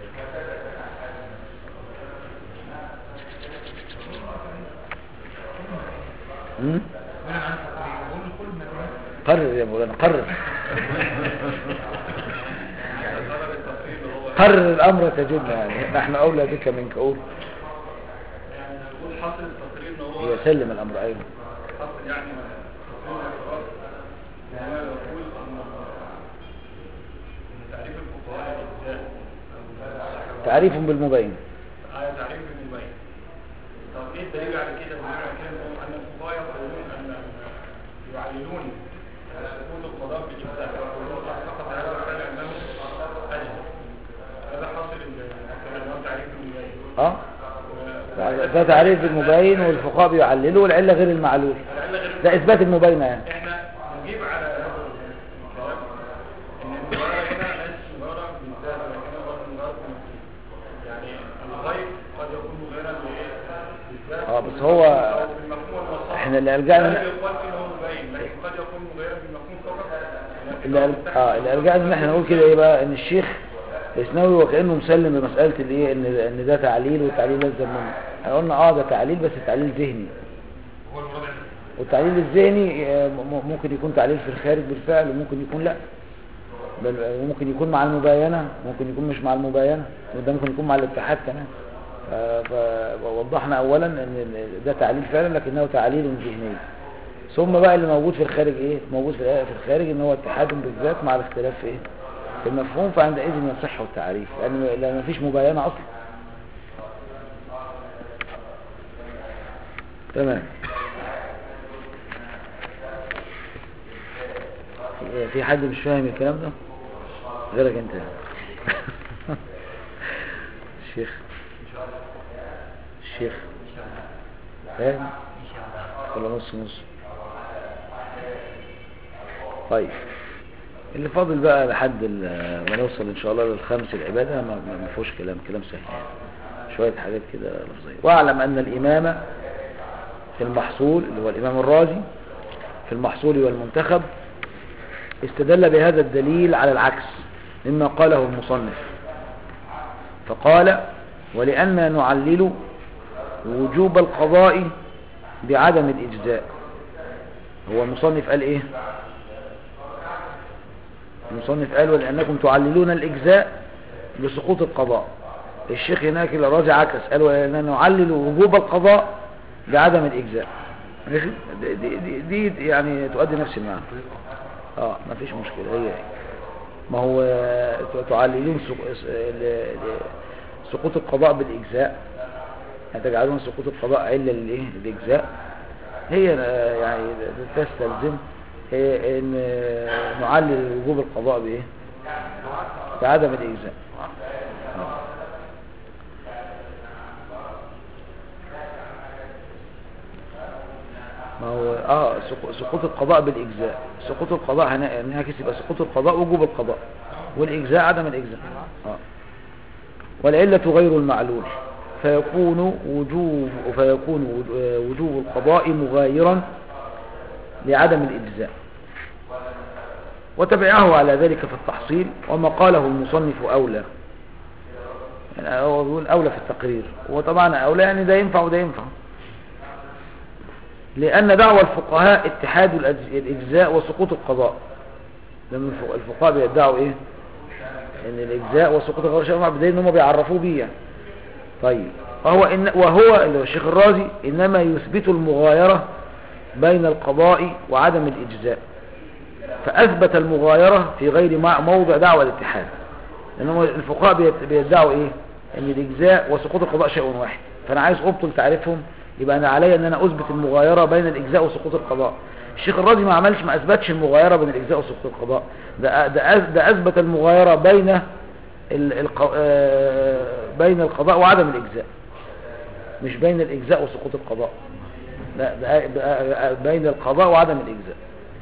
امم وانا عن التقرير بقول له كل ما تقول قرر يا مولانا قرر قرر الامر تجد يعني نحن اولى بك منك قول يعني نقول حاصل التقرير ان هو يسلم الامر ايضا حاصل يعني تقرير الاعتراف يعني هو يقول ان ان تعريف الفقهاء الاجزاء تعريف بالمبين آية تعريف المبين طب ايه الدليل على كده الدليل على كده إن هو ان الفقهاء يقولون ان أن يعللون سقوط القضاء بالاجزاء ويقولون قد سقط هذا الفعل انه اجزاء هذا حاصل الكلام اللي هو تعريف المبين اه ده تعريف بالمبين والفقهاء بيعللوا والعله غير المعلول لان غير ده اثبات المبينه يعني احنا نجيب على هذا الكلام ان المباراة هنا ليست مباراة بالذات ولكنها برضه مباراة بالمفهوم يعني الغيب قد يكون غيرا لايه بالذات اه بس هو أو بالمفهوم والمصاب احنا اللي ارجعنا لا يقال انه مبين لكن قد يكون مغيرا بالمفهوم فقط لكن اللي أر- اه اللي ارجعنا ان احنا نقول كده ايه بقى ان الشيخ الاسناوي وكانه مسلم بمساله الايه ان ان ده تعليل والتعليل لازم منه احنا قلنا اه ده تعليل بس تعليل ذهني هو المراد والتعليل الذهني آه، م- ممكن يكون تعليل في الخارج بالفعل وممكن يكون لا بل وممكن يكون مع المباينة ممكن يكون مش مع المباينة وده ممكن يكون مع الاتحاد كمان ف- فوضحنا اولا ان ال- ده تعليل فعلا لكنه تعليل ذهني ثم بقى اللي موجود في الخارج ايه موجود في الآية- في الخارج ان هو اتحاد بالذات مع الاختلاف في ايه في المفهوم فعندئذ يصح التعريف لان لان مفيش مباينة اصلا تمام في- في حد مش فاهم الكلام ده غيرك انت الشيخ الشيخ فاهم ولا نص نص طيب اللي فاضل بقى لحد ال- ما نوصل ان شاء الله للخمس العبادة ما ما- ما فيهوش كلام كلام سهل يعني. شوية حاجات كده لفظية واعلم ان الامامة في المحصول اللي هو الامام الرازي في المحصول والمنتخب استدل بهذا الدليل على العكس مما قاله المصنف فقال ولأننا نعلل وجوب القضاء بعدم الإجزاء هو المصنف قال إيه المصنف قال ولأنكم تعللون الإجزاء بسقوط القضاء الشيخ هناك الراجع عكس قال ولأننا نعلل وجوب القضاء بعدم الإجزاء ماشي دي, دي, دي, دي يعني تؤدي نفس المعنى اه ما فيش مشكلة هي هي. ما هو آه، تعللون سق- س- ل- ل- سقوط القضاء بالإجزاء يعني تجعلون سقوط القضاء علة للايه للاجزاء هي آه، يعني تستلزم آه، ان آه، نعلل وجوب القضاء بايه بعدم الاجزاء ما هو اه سقو- سقوط القضاء بالاجزاء سقوط القضاء هنا- هنعكس يبقى سقوط القضاء وجوب القضاء والاجزاء عدم الاجزاء اه والعلة غير المعلول فيكون وجوب فيكون وج- آه، وجوب القضاء مغايرا لعدم الإجزاء وتبعه على ذلك في التحصيل وما قاله المصنف أولى يعني هو بيقول أولى في التقرير وطبعا أولى يعني ده ينفع وده ينفع لأن دعوى الفقهاء اتحاد الأج- الإجزاء وسقوط القضاء لأن الفق- الفقهاء بيدعوا إيه ان الاجزاء وسقوط غير شيء بدليل ان هم بيعرفوه بيه يعني. طيب وهو إن وهو اللي هو الشيخ الرازي انما يثبت المغايره بين القضاء وعدم الاجزاء فاثبت المغايره في غير مع- موضع دعوى الاتحاد لانهم الفقهاء بيت- بيدعوا ايه ان الاجزاء وسقوط القضاء شيء واحد فانا عايز ابطل تعريفهم يبقى انا عليا ان انا اثبت المغايره بين الاجزاء وسقوط القضاء الشيخ الرازي ما عملش ما اثبتش المغايره بين الاجزاء وسقوط القضاء ده ده أث- ده اثبت المغايره بين ال- الق- آه، بين القضاء وعدم الاجزاء مش بين الاجزاء وسقوط القضاء لا ده ده بين القضاء وعدم الاجزاء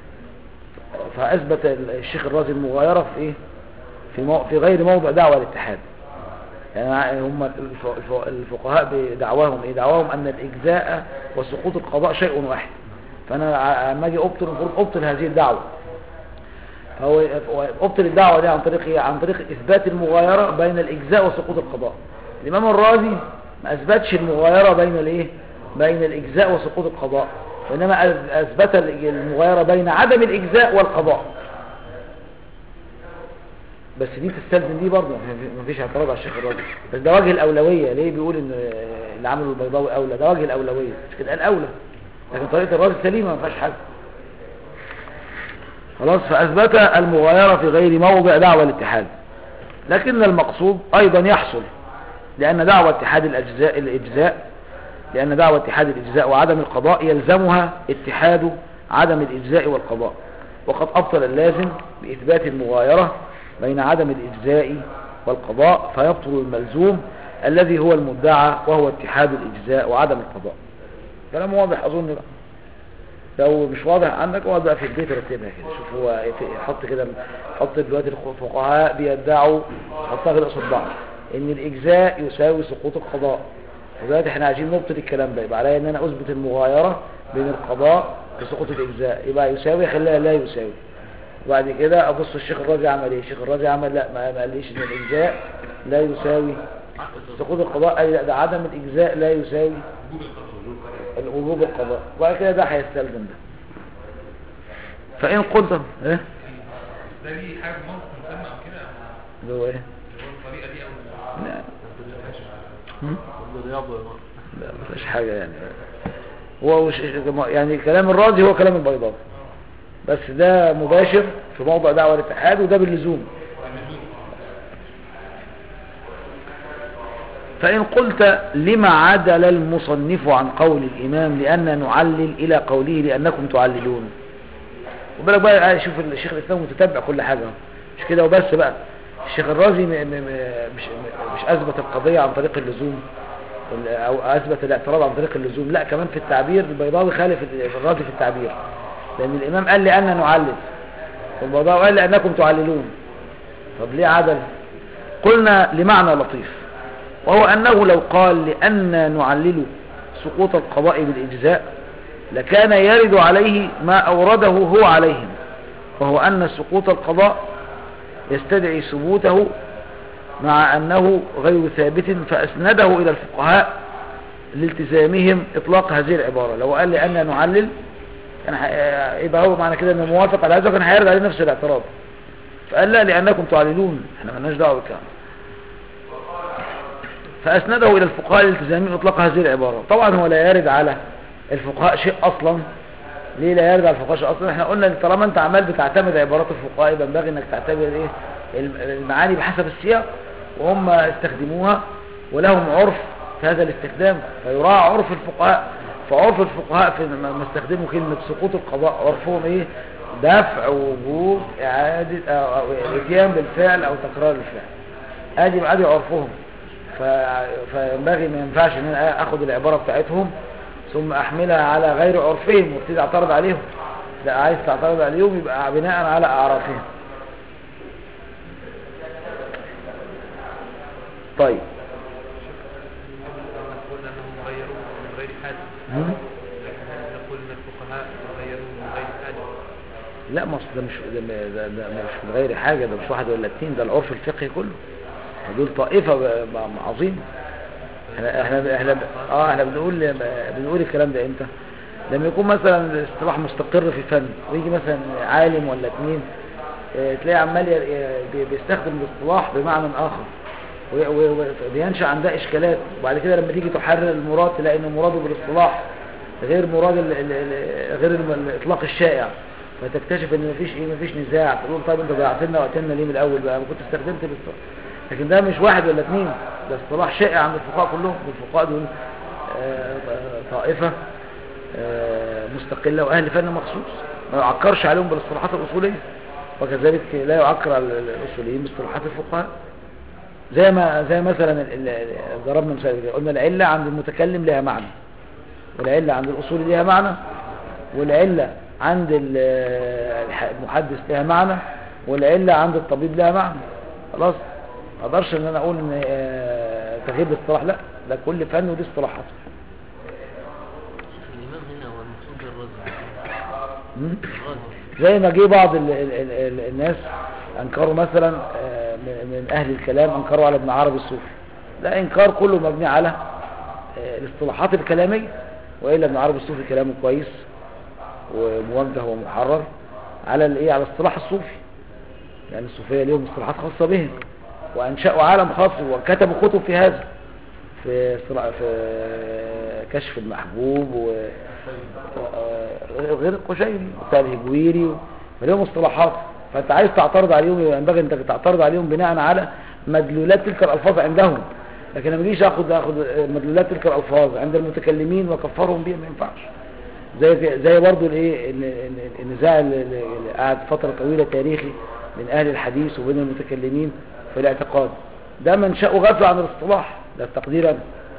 فاثبت الشيخ الرازي المغايره في ايه في مو... في غير موضع دعوه الاتحاد يعني هم الف- الف- الفقهاء بدعواهم ايه دعواهم ان الاجزاء وسقوط القضاء شيء واحد فانا ع- لما اجي ابطل المفروض ابطل هذه الدعوه فهو هو ابطل الدعوه دي عن طريق ايه عن طريق اثبات المغايره بين الاجزاء وسقوط القضاء الامام الرازي ما اثبتش المغايره بين الايه بين الاجزاء وسقوط القضاء وانما أث- اثبت المغايره بين عدم الاجزاء والقضاء بس دي تستلزم دي برضه ما فيش اعتراض على الشيخ الراجل بس ده وجه الاولويه ليه بيقول ان اللي عمله البيضاوي اولى ده وجه الاولويه مش كده قال اولى لكن طريقه الراجل سليمه ما فيهاش حاجه خلاص فاثبت المغايره في غير موضع دعوى الاتحاد لكن المقصود ايضا يحصل لان دعوى اتحاد الاجزاء الاجزاء لان دعوى اتحاد الاجزاء وعدم القضاء يلزمها اتحاد عدم الاجزاء والقضاء وقد ابطل اللازم باثبات المغايره بين عدم الاجزاء والقضاء فيبطل الملزوم الذي هو المدعى وهو اتحاد الاجزاء وعدم القضاء كلام واضح اظن بقى لو مش واضح عندك اقعد بقى في البيت رتبها كده شوف هو في- حط كده حط دلوقتي الفقهاء بيدعوا حطها كده قصاد بعض ان الاجزاء يساوي سقوط القضاء ودلوقتي احنا عايزين نبطل الكلام ده يبقى عليا ان انا اثبت المغايره بين القضاء وسقوط الاجزاء يبقى يساوي خليها لا يساوي وبعد كده ابص الشيخ الرازي عمل ايه الشيخ الرازي عمل لا ما ما قاليش ان الاجزاء لا يساوي سقوط القضاء قال لا ده عدم الاجزاء لا يساوي الوجوب القضاء وبعد كده ده هيستلزم ده فإن قلت ايه ده ليه حاجه موقف مسمى او كده اللي هو ايه اللي هو الطريقه دي او لا هم؟ الرياضة يا لا ما فيش حاجة يعني هو مش يعني كلام الرازي هو كلام البيضاوي بس ده مباشر في موضع دعوة الاتحاد وده باللزوم فإن قلت لما عدل المصنف عن قول الإمام لأن نعلل إلى قوله لأنكم تعللون وبالك بقى شوف الشيخ الإسلام متتبع كل حاجة مش كده وبس بقى الشيخ الرازي م- م- م- مش مش أثبت القضية عن طريق اللزوم وال- أو أثبت الاعتراض عن طريق اللزوم لا كمان في التعبير البيضاوي خالف الرازي في التعبير لأن الإمام قال لأن نعلل والبيضاوي قال لأنكم تعللون طب ليه عدل قلنا لمعنى لطيف وهو أنه لو قال لأن نعلل سقوط القضاء بالإجزاء لكان يرد عليه ما أورده هو عليهم وهو أن سقوط القضاء يستدعي ثبوته مع أنه غير ثابت فأسنده إلى الفقهاء لالتزامهم إطلاق هذه العبارة لو قال لأن نعلل كان ح- يبقى هو معنى كده أنه موافق على هذا كان هيرد عليه نفس الاعتراض فقال لا لأنكم تعللون احنا مالناش دعوة بالكلام فأسنده إلى الفقهاء الالتزامي إطلاق هذه العبارة طبعا هو لا يرد على الفقهاء شيء أصلا ليه لا يرد على الفقهاء شيء أصلا احنا قلنا إن طالما أنت عمال بتعتمد عبارات الفقهاء يبقى ينبغي أنك تعتبر إيه الم- المعاني بحسب السياق وهم استخدموها ولهم عرف في هذا الاستخدام فيراعى عرف الفقهاء فعرف الفقهاء في ما استخدموا كلمة سقوط القضاء عرفهم ايه دفع وجوب اعادة او أو الاتيان بالفعل او تكرار الفعل ادي ادي عرفهم ف... فينبغي ما ينفعش ان انا اخد العبارة بتاعتهم ثم احملها على غير عرفهم وابتدي اعترض عليهم لا عايز تعترض عليهم يبقى بناء على اعرافهم طيب نقول انهم غيروا من غير حاجه هم؟ لكن نقول ان الفقهاء غيروا من غير حاجه لا ما أصل ده مش ده, ده, ده مش من غير حاجة ده مش واحد ولا اتنين ده العرف الفقهي كله دول طائفة ب- ب- عظيمة احنا احنا احنا ب- اه احنا بنقول بنقول الكلام ده امتى لما يكون مثلا الاصطلاح مستقر في فن ويجي مثلا عالم ولا اتنين اه، تلاقي عمال ي- ي- بي- بيستخدم الاصطلاح بمعنى اخر وي- وي- وي- بينشأ عندها اشكالات وبعد كده لما تيجي تحرر المراد تلاقي ان مراده بالاصطلاح غير مراد ال ال ال غير الم- الاطلاق الشائع فتكتشف ان مفيش ايه مفيش نزاع تقول طيب انت ضيعت لنا وقتنا ليه من الاول بقى ما كنت استخدمت الاصطلاح لكن ده مش واحد ولا اثنين ده اصطلاح شائع عند الفقهاء كلهم الفقهاء دول آه، طائفة آه، مستقلة واهل فن مخصوص ما يعكرش عليهم بالاصطلاحات الاصولية وكذلك لا يعكر على الاصوليين باصطلاحات الفقهاء زي ما زي مثلا ال- ال- ضربنا مثال كده، قلنا العلة عند المتكلم لها معنى والعلة عند الأصول لها معنى والعلة عند ال- الح- المحدث لها معنى والعلة عند الطبيب لها معنى خلاص ما اقدرش ان انا اقول ان آه، تغيير الاصطلاح لا ده كل فن ودي اصطلاحات الإمام هنا هو المقصود بالرجل مم؟ الرجل زي ما جه بعض ال ال ال ال الناس انكروا مثلا آه، من من اهل الكلام انكروا على ابن عربي الصوفي لا انكار كله مبني على آه، الاصطلاحات الكلاميه والا ابن عربي الصوفي كلامه كويس وموجه ومحرر على الايه على الاصطلاح الصوفي يعني الصوفيه ليهم اصطلاحات خاصه بهم وانشأوا عالم خاص وكتبوا كتب في هذا في اصطلاح- في كشف المحبوب و آه، غير القشيري بتاع الهجويري ولهم اصطلاحات فانت عايز تعترض عليهم يبقى ينبغي انك تعترض عليهم بناء على مدلولات تلك الالفاظ عندهم لكن لما اجيش اخد اخد مدلولات تلك الالفاظ عند المتكلمين واكفرهم بيها ما ينفعش زي زي برضه الايه ال- ال- النزاع اللي اللي قعد فتره طويله تاريخي بين اهل الحديث وبين المتكلمين في الاعتقاد ده منشأه غفله عن الاصطلاح ده تقديرا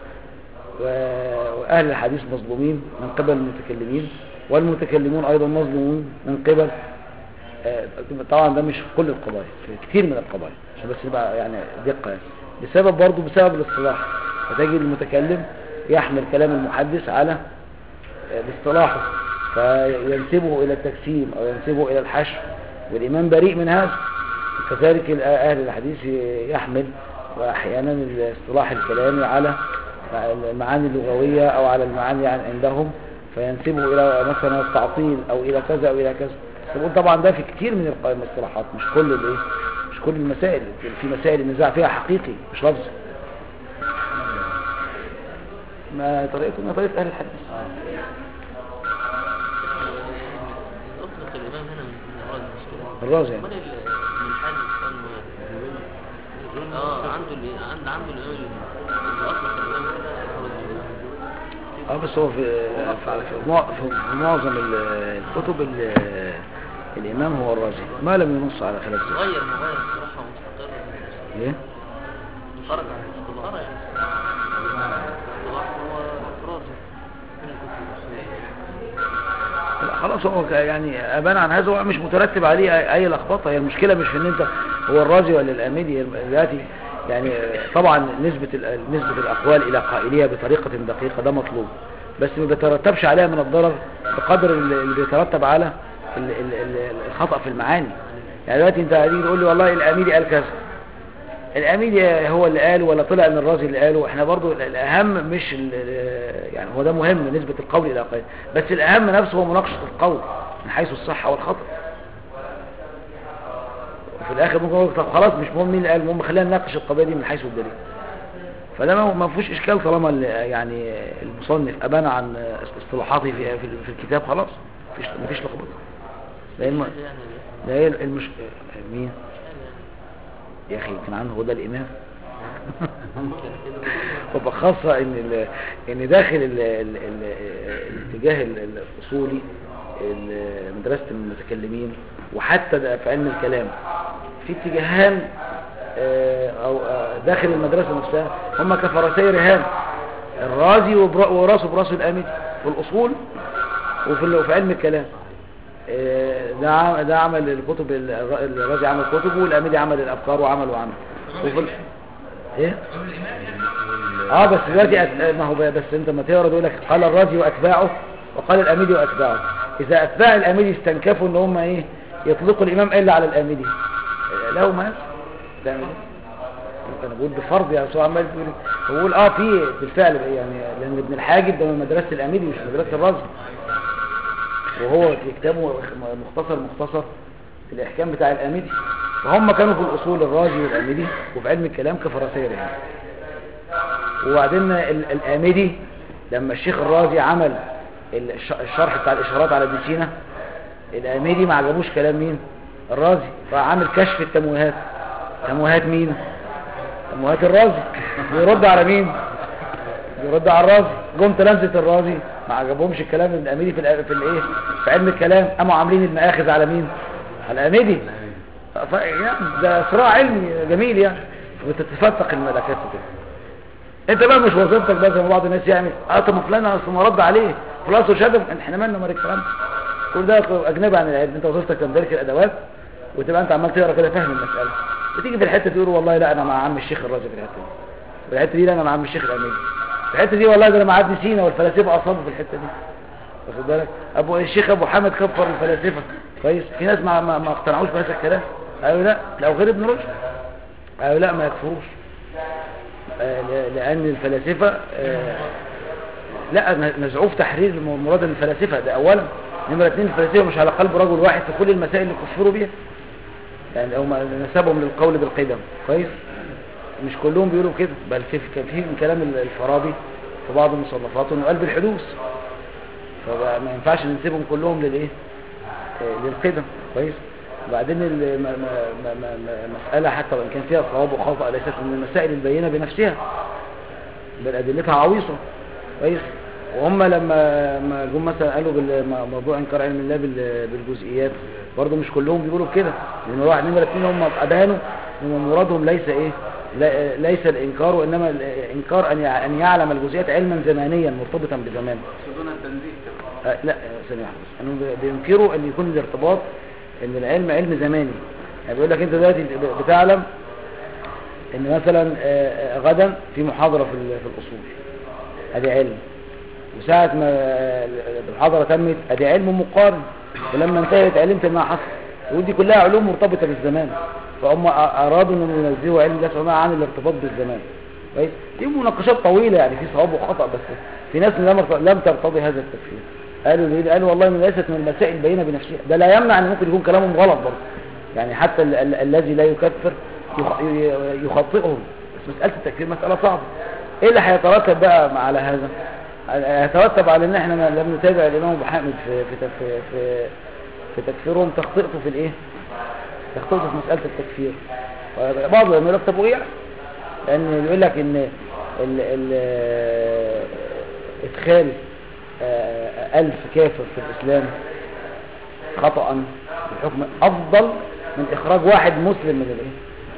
و- وأهل الحديث مظلومين من قبل المتكلمين والمتكلمون أيضا مظلومون من قبل آه، طبعا ده مش في كل القضايا في كتير من القضايا عشان بس يبقى يعني دقة يعني بسبب برضه بسبب الاصطلاح فتجد المتكلم يحمل كلام المحدث على آه، باصطلاحه فينسبه إلى التجسيم أو ينسبه إلى الحشو والإمام بريء من هذا كذلك ال- أهل الحديث يحمل وأحيانا الاصطلاح الكلامي على المعاني اللغوية أو على المعاني يعني عندهم فينسبه إلى مثلا التعطيل أو إلى كذا أو إلى كذا بقول طبعا ده في كتير من الق- المصطلحات مش كل الايه مش كل المسائل في مسائل النزاع فيها حقيقي مش لفظي ما طريقتنا طريقة أهل الحديث أطلق الإمام هنا من من الرجل مش كده الرازي يعني أمال ال- من حاجة كان اه عنده ال- عند عنده الإمام اللي أطلق الإمام كده الرجل اه بس هو في في, في, مع- في معظم ال- الكتب ال- الإمام هو الرازي ما لم ينص على خلاف ذلك غير مغاير الصراحة ومستقر ليه؟ خرج عن الاصطلاح خرج عن الاصطلاح هو رازي من الكتب الأصولية. لا خلاص هو ك- يعني أبان عن هذا هو مش مترتب عليه أي- أي لخبطة هي المشكلة مش في إن أنت هو الرازي ولا الأميدي هي دلوقتي يعني طبعا نسبة ال- نسبة الأقوال إلى قائليها بطريقة دقيقة ده مطلوب بس ما بيترتبش عليها من الضرر بقدر اللي اللي بيترتب على ال- ال- ال- الخطأ في المعاني يعني دلوقتي أنت هتيجي تقول لي والله الأميدي قال كذا الأميدي هو اللي قال ولا طلع ان الرازي اللي قاله احنا برضو ال- الأهم مش ال- يعني هو ده مهم نسبة القول إلى قيل بس الأهم نفسه هو مناقشة القول من حيث الصحة والخطأ وفي الآخر ممكن يقول طب خلاص مش مهم مين اللي قال المهم خلينا نناقش القضية دي من حيث الدليل فده ما ما فيهوش إشكال طالما ال- يعني المصنف أبان عن اصطلاحاته في في في الكتاب خلاص مفيش مفيش لخبطة لأن ما- يعني ده هي المش مين يا أخي كان عنه هو ده الإمام ممكن كده وبخاصة ان ال- ان داخل ال ال ال الاتجاه ال- ال- الاصولي ال- مدرسة المتكلمين وحتى ده في علم الكلام في اتجاهان آه، او آه، داخل المدرسة نفسها هم كفرسي رهان الرازي وبر- وراسه براس الامد في الاصول وفي ال- وفي علم الكلام آه، ده عم- ده عمل الكتب ال- الر- الرازي عمل كتب والامدي عمل الافكار وعمل وعمل وفي ال- ايه اه بس دلوقتي أت... ما هو بس انت ما تقرا يقول لك قال الرازي واتباعه وقال الاميدي واتباعه اذا اتباع الاميدي استنكفوا ان هم ايه يطلقوا الامام الا على الاميدي آه، له ما تعمل ايه انا بقول بفرض يعني سواء عمال بيقول بقول اه في بالفعل يعني لان ابن الحاجب ده من مدرسه الاميدي مش مدرسه الرازي وهو في كتابه مختصر مختصر في الاحكام بتاع الاميدي فهم كانوا في الاصول الرازي والاميدي وفي علم الكلام كفرسير يعني وبعدين ال- الآمدي لما الشيخ الرازي عمل الش- الشرح بتاع الإشارات على ابن سينا الآمدي ما عجبوش كلام مين الرازي فعمل كشف التمويهات تمويهات مين تمويهات الرازي بيرد على مين بيرد على الرازي جم تلامذة الرازي ما عجبهمش الكلام ابن الآمدي في الأ- في الايه في علم الكلام قاموا عاملين المآخذ على مين على الآمدي ف- يعني ده صراع علمي جميل يعني وتتفتق الملكات كده انت بقى مش وظيفتك بقى زي ما بعض الناس يعني اه طب ما فلان اصل ما رد عليه فلان اصل شتم احنا مالنا مالك كلام كل ده اجنبي عن العلم انت وظيفتك تمتلك الادوات وتبقى انت عمال تقرا كده فاهم المساله بتيجي في الحته دي تقول والله لا انا مع عم الشيخ الرازي في الحته دي في الحته دي لا انا مع عم الشيخ الاميني في الحته دي والله ده انا مع ابن سينا والفلاسفه اصابوا في الحته دي واخد بالك ابو الشيخ ابو حامد كفر الفلاسفه كويس في ناس ما ما, ما اقتنعوش بهذا الكلام قالوا لا لو غير ابن رشد قالوا لا ما يكفروش آه، ل- لأن الفلاسفة آه، لا ن- نزعوه في تحرير م- مراد الفلاسفة ده أولا نمرة اتنين الفلاسفة مش على قلب رجل واحد في كل المسائل اللي كفروا بيها يعني هم نسبهم للقول بالقدم كويس مش كلهم بيقولوا كده بل في كان في من كلام ال- الفارابي في بعض مصنفاته انه قلب الحدوث فما ينفعش ننسبهم كلهم للايه آه، للقدم كويس وبعدين ال- ما- ما- ما- ما- ما- مسألة حتى وإن كان فيها صواب وخطأ ليست من المسائل البينة بنفسها بل أدلتها عويصة كويس وهم لما ما جم مثلا قالوا بالموضوع انكار علم الله بال- بالجزئيات برضه مش كلهم بيقولوا كده لان واحد نمره اتنين هم ابانوا ان مرادهم ليس ايه لا- ليس الانكار وانما الانكار ان يع- ان يعلم الجزئيات علما زمانيا مرتبطا بزمان يقصدون التنزيه كده آه، لا آه، ثانية واحدة بس. انهم بي- بينكروا ان يكون الارتباط ان العلم علم زماني يعني بيقول لك انت دلوقتي ب- بتعلم ان مثلا آه، آه، غدا في محاضرة في ال- في الاصول ادي علم وساعة ما آه، المحاضرة تمت ادي علم مقارن ولما انتهت علمت ما حصل ودي كلها علوم مرتبطة بالزمان فهم أ- ارادوا انهم ينزهوا علم الله سبحانه وتعالى عن الارتباط بالزمان كويس دي مناقشات طويلة يعني في صواب وخطأ بس في ناس لم لم ترتضي هذا التفسير قالوا ليه قالوا والله من ليست من المسائل البينة بنفسها ده لا يمنع ان ممكن يكون كلامهم غلط برضه يعني حتى ال ال الذي لا يكفر يخ- ي- يخطئهم بس مسألة التكفير مسألة صعبة ايه اللي هيترتب بقى على هذا هيترتب على ان احنا ما لم نتابع الامام ابو حامد في في في في, في تكفيرهم تخطئته في الايه تخطئته في مسألة التكفير بعض العلماء يقول لك طب وايه لان يقول لك ان ال ال ادخال آه، ألف كافر في الإسلام خطأ بحكم أفضل من إخراج واحد مسلم من الإيه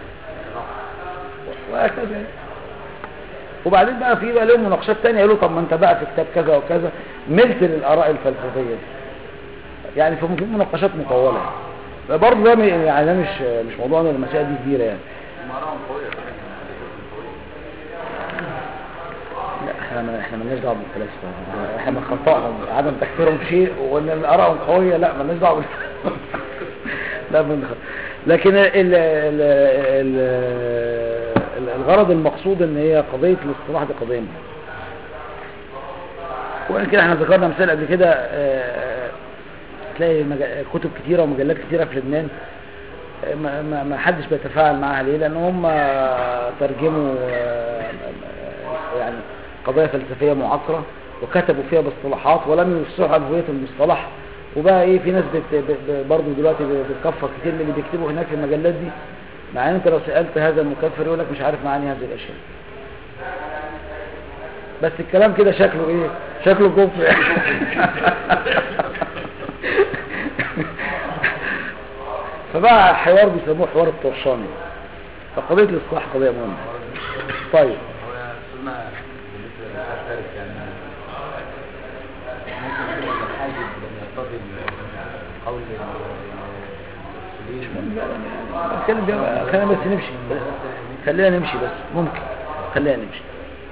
وهكذا يعني. وبعدين بقى في بقى لهم مناقشات تانية يقولوا طب ما انت بقى في كتاب كذا وكذا ملت للآراء الفلسفية دي. يعني في في مناقشات مطولة يعني. برضه ده م- يعني ده مش مش موضوعنا المسائل دي كبيرة يعني مرام قوية لا احنا ما احنا مالناش دعوه بالفلاسفه احنا من خطأهم عدم تكفيرهم شيء وان ارائهم قويه لا مالناش دعوه بال- لا من خ... لكن ال... ال... ال... ال... الغرض المقصود ان هي قضيه الاصطلاح دي قضيه مهمة. وان كده احنا ذكرنا مثال قبل كده آه، تلاقي مج... كتب كتيره ومجلات كتيره في لبنان آه، ما, ما, ما حدش بيتفاعل معاها ليه لان هم ترجموا آه، يعني قضايا فلسفيه معاصره وكتبوا فيها باصطلاحات ولم يفصحوا عن هويه المصطلح وبقى ايه في ناس بت... ب... ب... برضه دلوقتي بتكفر كتير من اللي بيكتبوا هناك في المجلات دي مع ان انت لو سألت هذا المكفر يقول لك مش عارف معاني هذه الاشياء بس الكلام كده شكله ايه شكله كفر فبقى حوار بيسموه حوار الطرشاني فقضية الاصلاح قضية مهمة طيب هو يا سنة بالنسبة للمشترك يعني ممكن يكون الحاجب لم يقتضي قول المسؤولين اتكلم بقى خلينا بس نمشي خلينا نمشي بس ممكن خلينا نمشي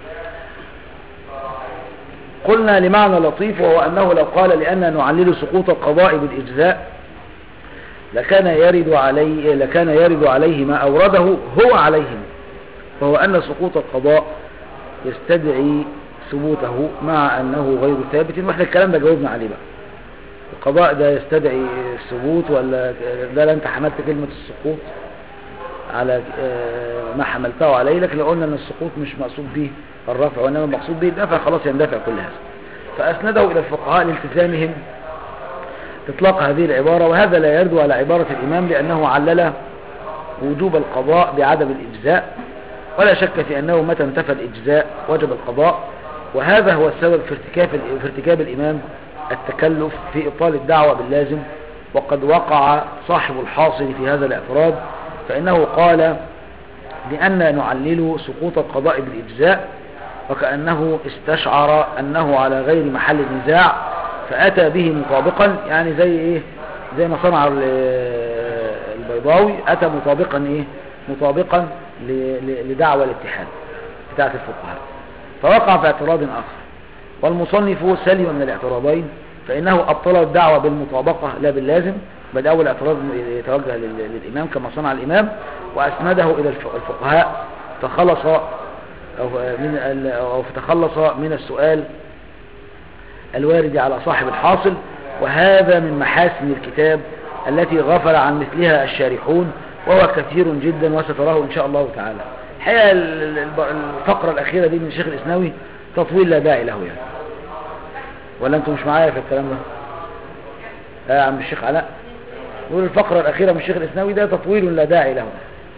قلنا لمعنى لطيف وهو أنه لو قال لأن نعلل سقوط القضاء بالإجزاء لكان يرد عليه لكان يرد عليه ما أورده هو عليهم وهو أن سقوط القضاء يستدعي ثبوته مع أنه غير ثابت واحنا الكلام ده جاوبنا عليه بقى القضاء ده يستدعي الثبوت ولا ده لا انت حملت كلمة السقوط على آه، ما حملته عليه لكن لو قلنا ان السقوط مش مقصود به الرفع وانما المقصود به الدفع خلاص يندفع كل هذا فاسنده الى الفقهاء لالتزامهم اطلاق هذه العبارة وهذا لا يرد على عبارة الامام لانه علل وجوب القضاء بعدم الاجزاء ولا شك في انه متى انتفى الاجزاء وجب القضاء وهذا هو السبب في ارتكاب في ارتكاب الامام التكلف في ابطال الدعوة باللازم وقد وقع صاحب الحاصل في هذا الاعتراض فانه قال لأن نعلل سقوط القضاء بالإجزاء وكأنه استشعر أنه على غير محل نزاع فأتى به مطابقا يعني زي إيه زي ما صنع ال- البيضاوي أتى مطابقا إيه مطابقا ل- ل- لدعوى الاتحاد بتاعت الفقهاء فوقع في اعتراض آخر والمصنف سلم من الاعتراضين فإنه أبطل الدعوة بالمطابقة لا باللازم بل أول اعتراض يتوجه لل- للإمام كما صنع الإمام وأسنده إلى الف- الفقهاء فخلص أو من ال- أو فتخلص من السؤال الوارد على صاحب الحاصل وهذا من محاسن الكتاب التي غفل عن مثلها الشارحون وهو كثير جدا وستراه إن شاء الله تعالى الحقيقة ال- ال- الفقرة الأخيرة دي من الشيخ الإسناوي تطويل لا داعي له يعني ولا أنتم مش معايا في الكلام ده آه يا عم الشيخ علاء يقول الفقرة الأخيرة من الشيخ الإسناوي ده تطويل لا داعي له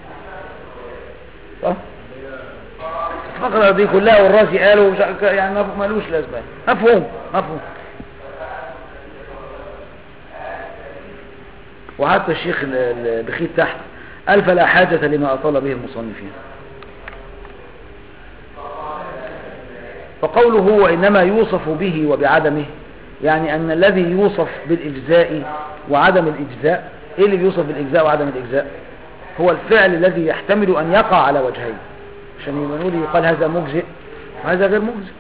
صح؟ الفقرة دي كلها والراسي قالوا ومش عارف- يعني ما- ملوش لازمة مفهوم مفهوم وحتى الشيخ ال- ال- بخيت تحت قال فلا حاجة لما أطال به المصنفين فقوله وإنما يوصف به وبعدمه يعني أن الذي يوصف بالإجزاء وعدم الإجزاء إيه اللي بيوصف بالإجزاء وعدم الإجزاء هو الفعل الذي يحتمل أن يقع على وجهين عشان يبقى نقول يقال هذا مجزئ وهذا غير مجزئ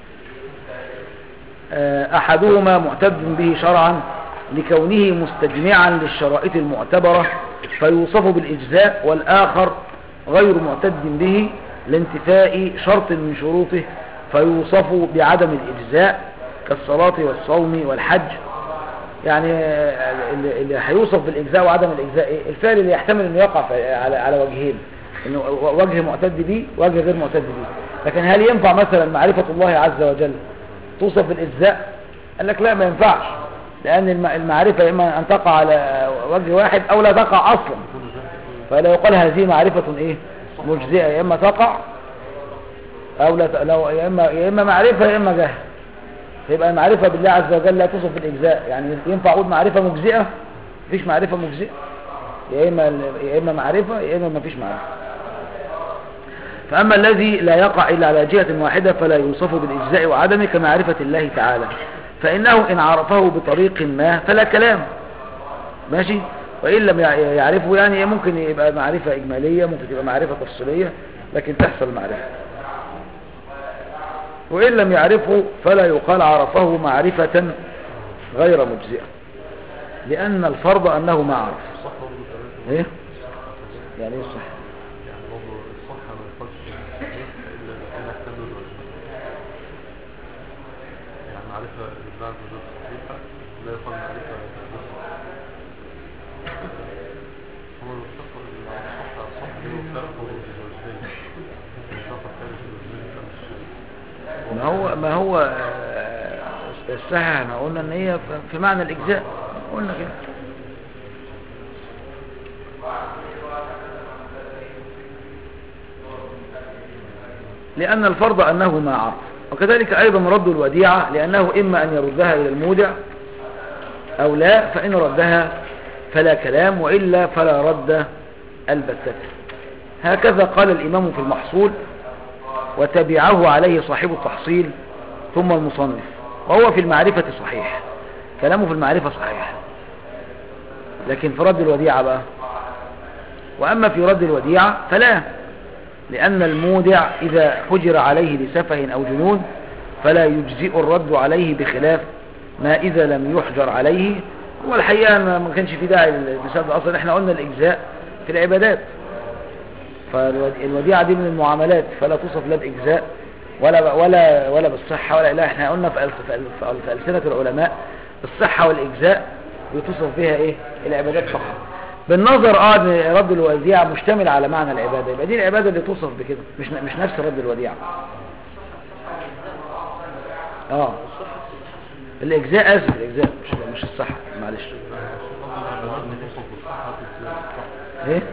آه، أحدهما معتد به شرعا لكونه مستجمعا للشرائط المعتبرة فيوصف بالإجزاء والآخر غير معتد به لانتفاء شرط من شروطه فيوصف بعدم الإجزاء كالصلاة والصوم والحج يعني آه، اللي اللي هيوصف بالإجزاء وعدم الإجزاء إيه؟ الفعل اللي يحتمل أنه يقع في- على على وجهين إنه وجه معتد به وجه غير معتد به لكن هل ينفع مثلا معرفة الله عز وجل توصف بالإجزاء قال لك لا ما ينفعش لأن الم- المعرفة إما أن تقع على وجه واحد أو لا تقع أصلا فلا يقال هذه معرفة إيه مجزئة يا إما تقع أو لا ت- لو يا إما يا إما معرفة يا إما جهل يبقى المعرفة بالله عز وجل لا توصف بالإجزاء يعني ينفع أقول معرفة مجزئة مفيش معرفة مجزئة يا إما ال- يا إما معرفة يا إما مفيش معرفة فأما الذي لا يقع إلا على جهة واحدة فلا يوصف بالإجزاء وعدمه كمعرفة الله تعالى فإنه إن عرفه بطريق ما فلا كلام ماشي وإن لم يع- يعرفه يعني ممكن يبقى معرفة إجمالية ممكن تبقى معرفة تفصيلية لكن تحصل معرفة وإن لم يعرفه فلا يقال عرفه معرفة غير مجزئة لأن الفرض أنه ما عرف الصح برضه تمام إيه؟ يعني إيه الصح يعني برضه الصح ما يقالش صحيح الا الا احتمل الوجه يعني معرفة بعد وجود صحيحة لا يقال معرفة بالصح هو المشتق الصح الصح اللي هو فرق بين الوجهين المشتق خارج الوجهين فمش ما هو ما هو آه، الصحة احنا قلنا ان هي في- في معنى الاجزاء قلنا كده لأن الفرض أنه ما عرف وكذلك أيضا رد الوديعة لأنه إما أن يردها إلى المودع أو لا فإن ردها فلا كلام وإلا فلا رد البتة هكذا قال الإمام في المحصول وتبعه عليه صاحب التحصيل ثم المصنف وهو في المعرفة صحيح كلامه في المعرفة صحيح لكن في رد الوديعة بقى وأما في رد الوديعة فلا لأن المودع إذا حجر عليه لسفه أو جنون فلا يجزئ الرد عليه بخلاف ما إذا لم يحجر عليه والحقيقة ما ما كانش في داعي للمثال ده أصلا احنا قلنا الإجزاء في العبادات فالوديعة دي من المعاملات فلا توصف لا بإجزاء ولا ولا ولا بالصحة ولا لا احنا قلنا في ألف- في ألف- في ألسنة العلماء الصحة والإجزاء بتوصف بها ايه العبادات فقط بالنظر اه ان رد الوديعة مشتمل على معنى العبادة يبقى دي العبادة اللي توصف بكده مش مش نفس رد الوديعة اه الإجزاء آسف الإجزاء مش مش الصحة معلش ايه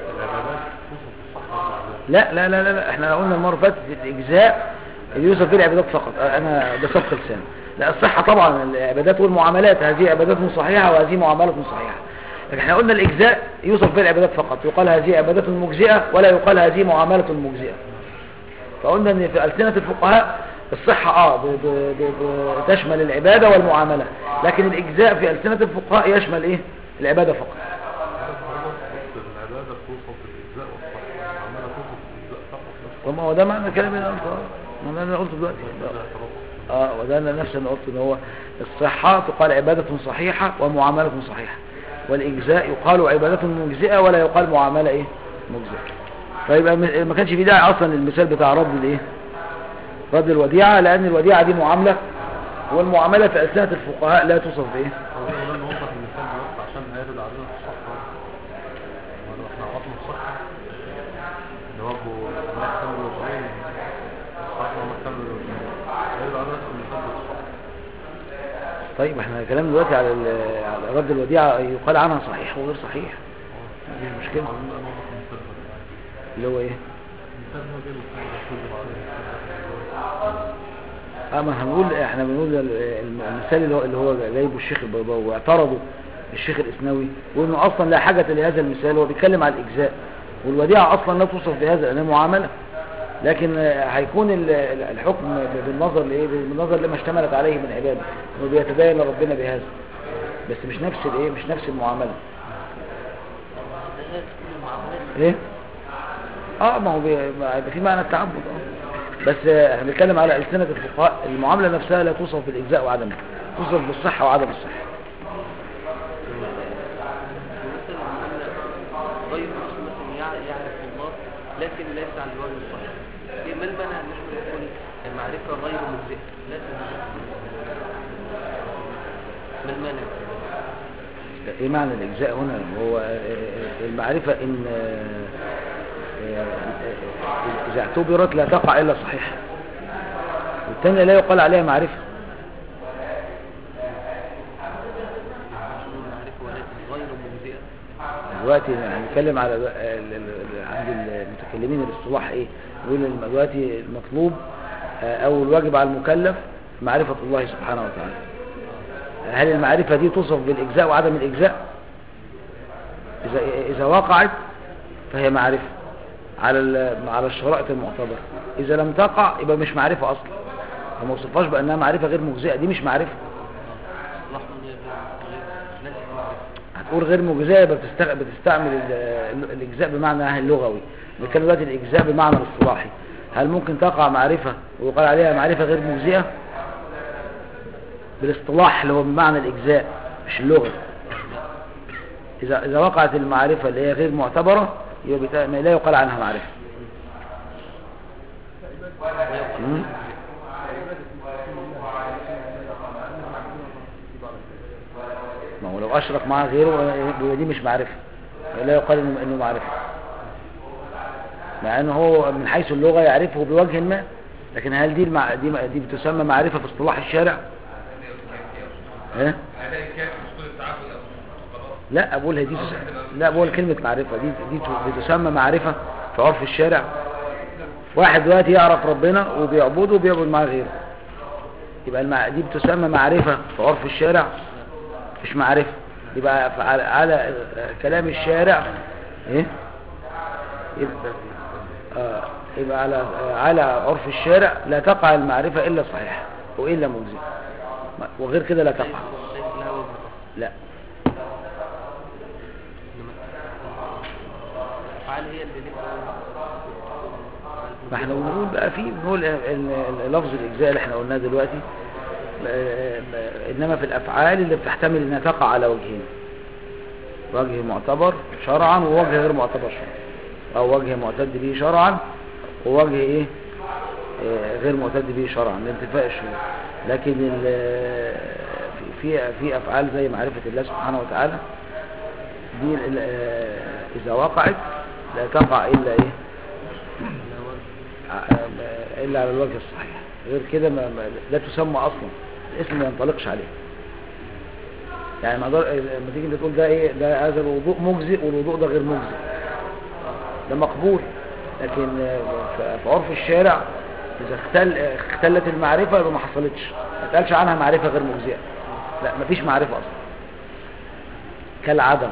لا لا لا لا, لا. احنا قلنا المرة اللي فاتت الإجزاء اللي يوصف به العبادات فقط آه، انا ده سبق لسان لا الصحة طبعا العبادات والمعاملات هذه عبادات صحيحة وهذه معاملات صحيحة لكن احنا قلنا الإجزاء يوصف به العبادات فقط يقال هذه عبادات مجزئة ولا يقال هذه معاملة مجزئة فقلنا ان في ألسنة الفقهاء الصحة اه ب- ب- ب- بتشمل العبادة والمعاملة لكن الإجزاء في ألسنة الفقهاء يشمل ايه العبادة فقط العبادة توصف بالإجزاء والصحة العمالة توصف بالإجزاء فقط لا وما هو ده معنى الكلام اللي انا قلته آه. ما ده اللي انا قلته دلوقتي اه وده انا نفسي انا قلت ان هو الصحة تقال عبادة صحيحة ومعاملة صحيحة والإجزاء يقال عبادة مجزئة ولا يقال معاملة ايه مجزئة فيبقى م- ما كانش في داعي اصلا للمثال بتاع رد الايه رد الوديعة لان الوديعة دي معاملة والمعاملة في ألسنة الفقهاء لا توصف بايه هو ده اللي نوضح المثال دلوقتي عشان هيرد علينا في الصحة ولو احنا عرفنا الصحة اللي هو ابو محكم الوجهين الصحة ومحكم الوجهين هيرد علينا في المثال بالصحة طيب احنا كلام دلوقتي على ال- على رد الوديعة يقال عنها صحيح وغير صحيح دي مشكلة عاوزين بقى نوضح المثال ده اللي هو ايه المثال هو جاي الحاجة كذب عليه اه ما هنقول احنا بنقول ال- الم- المثال اللي هو, اللي هو جايبه الشيخ البيضاوي واعترضوا الشيخ الاسنوي وانه اصلا لا حاجة لهذا المثال هو بيتكلم على الاجزاء والوديعة اصلا لا توصف بهذا لانها معاملة لكن آه، هيكون ال- ال- الحكم ب- بالنظر لايه بالنظر لما اشتملت عليه من عباده انه بيتدين لربنا بهذا بس مش نفس الايه مش نفس المعاملة ايه اه ما هو بي- ما هيبقى في معنى التعبد اه بس آه، احنا بنتكلم على ألسنة الفقهاء المعاملة نفسها لا توصف بالإجزاء وعدمه توصف بالصحة وعدم الصحة غير مثلا يع- يعرف الله لكن ليس على الوجه الصحيح إيه ما المانع ان احنا نقول معرفة غير مجزئة لكن ما المانع ايه معنى الإجزاء هنا هو آه، آه، المعرفة ان آه، آه، آه، إذا اعتبرت لا تقع إلا صحيحة والثانية لا يقال عليها معرفة نقول معرفة ولكن غير مجزئة دلوقتي هنتكلم على ال- ال- ال- عند المتكلمين الاصطلاح ايه يقول الم- دلوقتي المطلوب آه، او الواجب على المكلف معرفة الله سبحانه وتعالى هل المعرفة دي توصف بالإجزاء وعدم الإجزاء إذا, إذا وقعت فهي معرفة على ال- على الشرائط المعتبرة إذا لم تقع يبقى مش معرفة أصلا فما وصفهاش بأنها معرفة غير مجزئة دي مش معرفة صلاح من غير غير ليست معرفة هتقول غير مجزئة يبقى بتستغ... بتستعمل ال- ال- الإجزاء بمعنى اللغوي بنتكلم دلوقتي الإجزاء بمعنى الاصطلاحي هل ممكن تقع معرفة ويقال عليها معرفة غير مجزئة بالاصطلاح اللي هو بمعنى الإجزاء مش اللغة إذا إذا وقعت المعرفة اللي هي غير معتبرة يبقى بتا... ما لا يقال عنها معرفة مم. ما هو لو أشرك معاه غيره يبقى دي مش معرفة لا يقال إنه, إنه معرفة مع إنه هو من حيث اللغة يعرفه بوجه ما لكن هل دي المع... دي, دي بتسمى معرفة في اصطلاح الشارع؟ ها؟ أداء الكافر مش كل التعبد أو خلاص لا أقول هي دي تس... لا بقول كلمة معرفة دي دي ت- بتسمى معرفة في عرف الشارع واحد دلوقتي يعرف ربنا وبيعبده وبيعبد معاه غيره يبقى المع... دي بتسمى معرفة في عرف الشارع مش معرفة يبقى ف- على, على كلام الشارع ايه يبقى, آه يبقى على على عرف الشارع لا تقع المعرفة إلا صحيحة وإلا مجزئة وغير كده لا تقع ليس لها وزن لا الافعال هي اللي لها ما احنا بنقول بقى في بنقول ال- ال- لفظ الاجزاء اللي احنا قلناه دلوقتي آه، آه، انما في الافعال اللي بتحتمل انها تقع على وجهين وجه معتبر شرعا ووجه غير معتبر شرعا او وجه معتد به شرعا ووجه ايه آه، غير معتد به شرعا لانتفاء الشروط لكن ال- في في في افعال زي معرفه الله سبحانه وتعالى دي ال- آه، اذا وقعت لا تقع الا ايه ع- الا على الوجه الصحيح غير كده ما ما- لا تسمى اصلا الاسم ما ينطلقش عليه يعني ما اقدر لما تيجي انت تقول ده ايه ده هذا الوضوء مجزئ والوضوء ده غير مجزئ ده مقبول لكن آه، ف- في عرف الشارع اذا اختل اختلت المعرفه يبقى ما حصلتش ما اتقالش عنها معرفه غير مجزئه لا مفيش معرفه اصلا كالعدم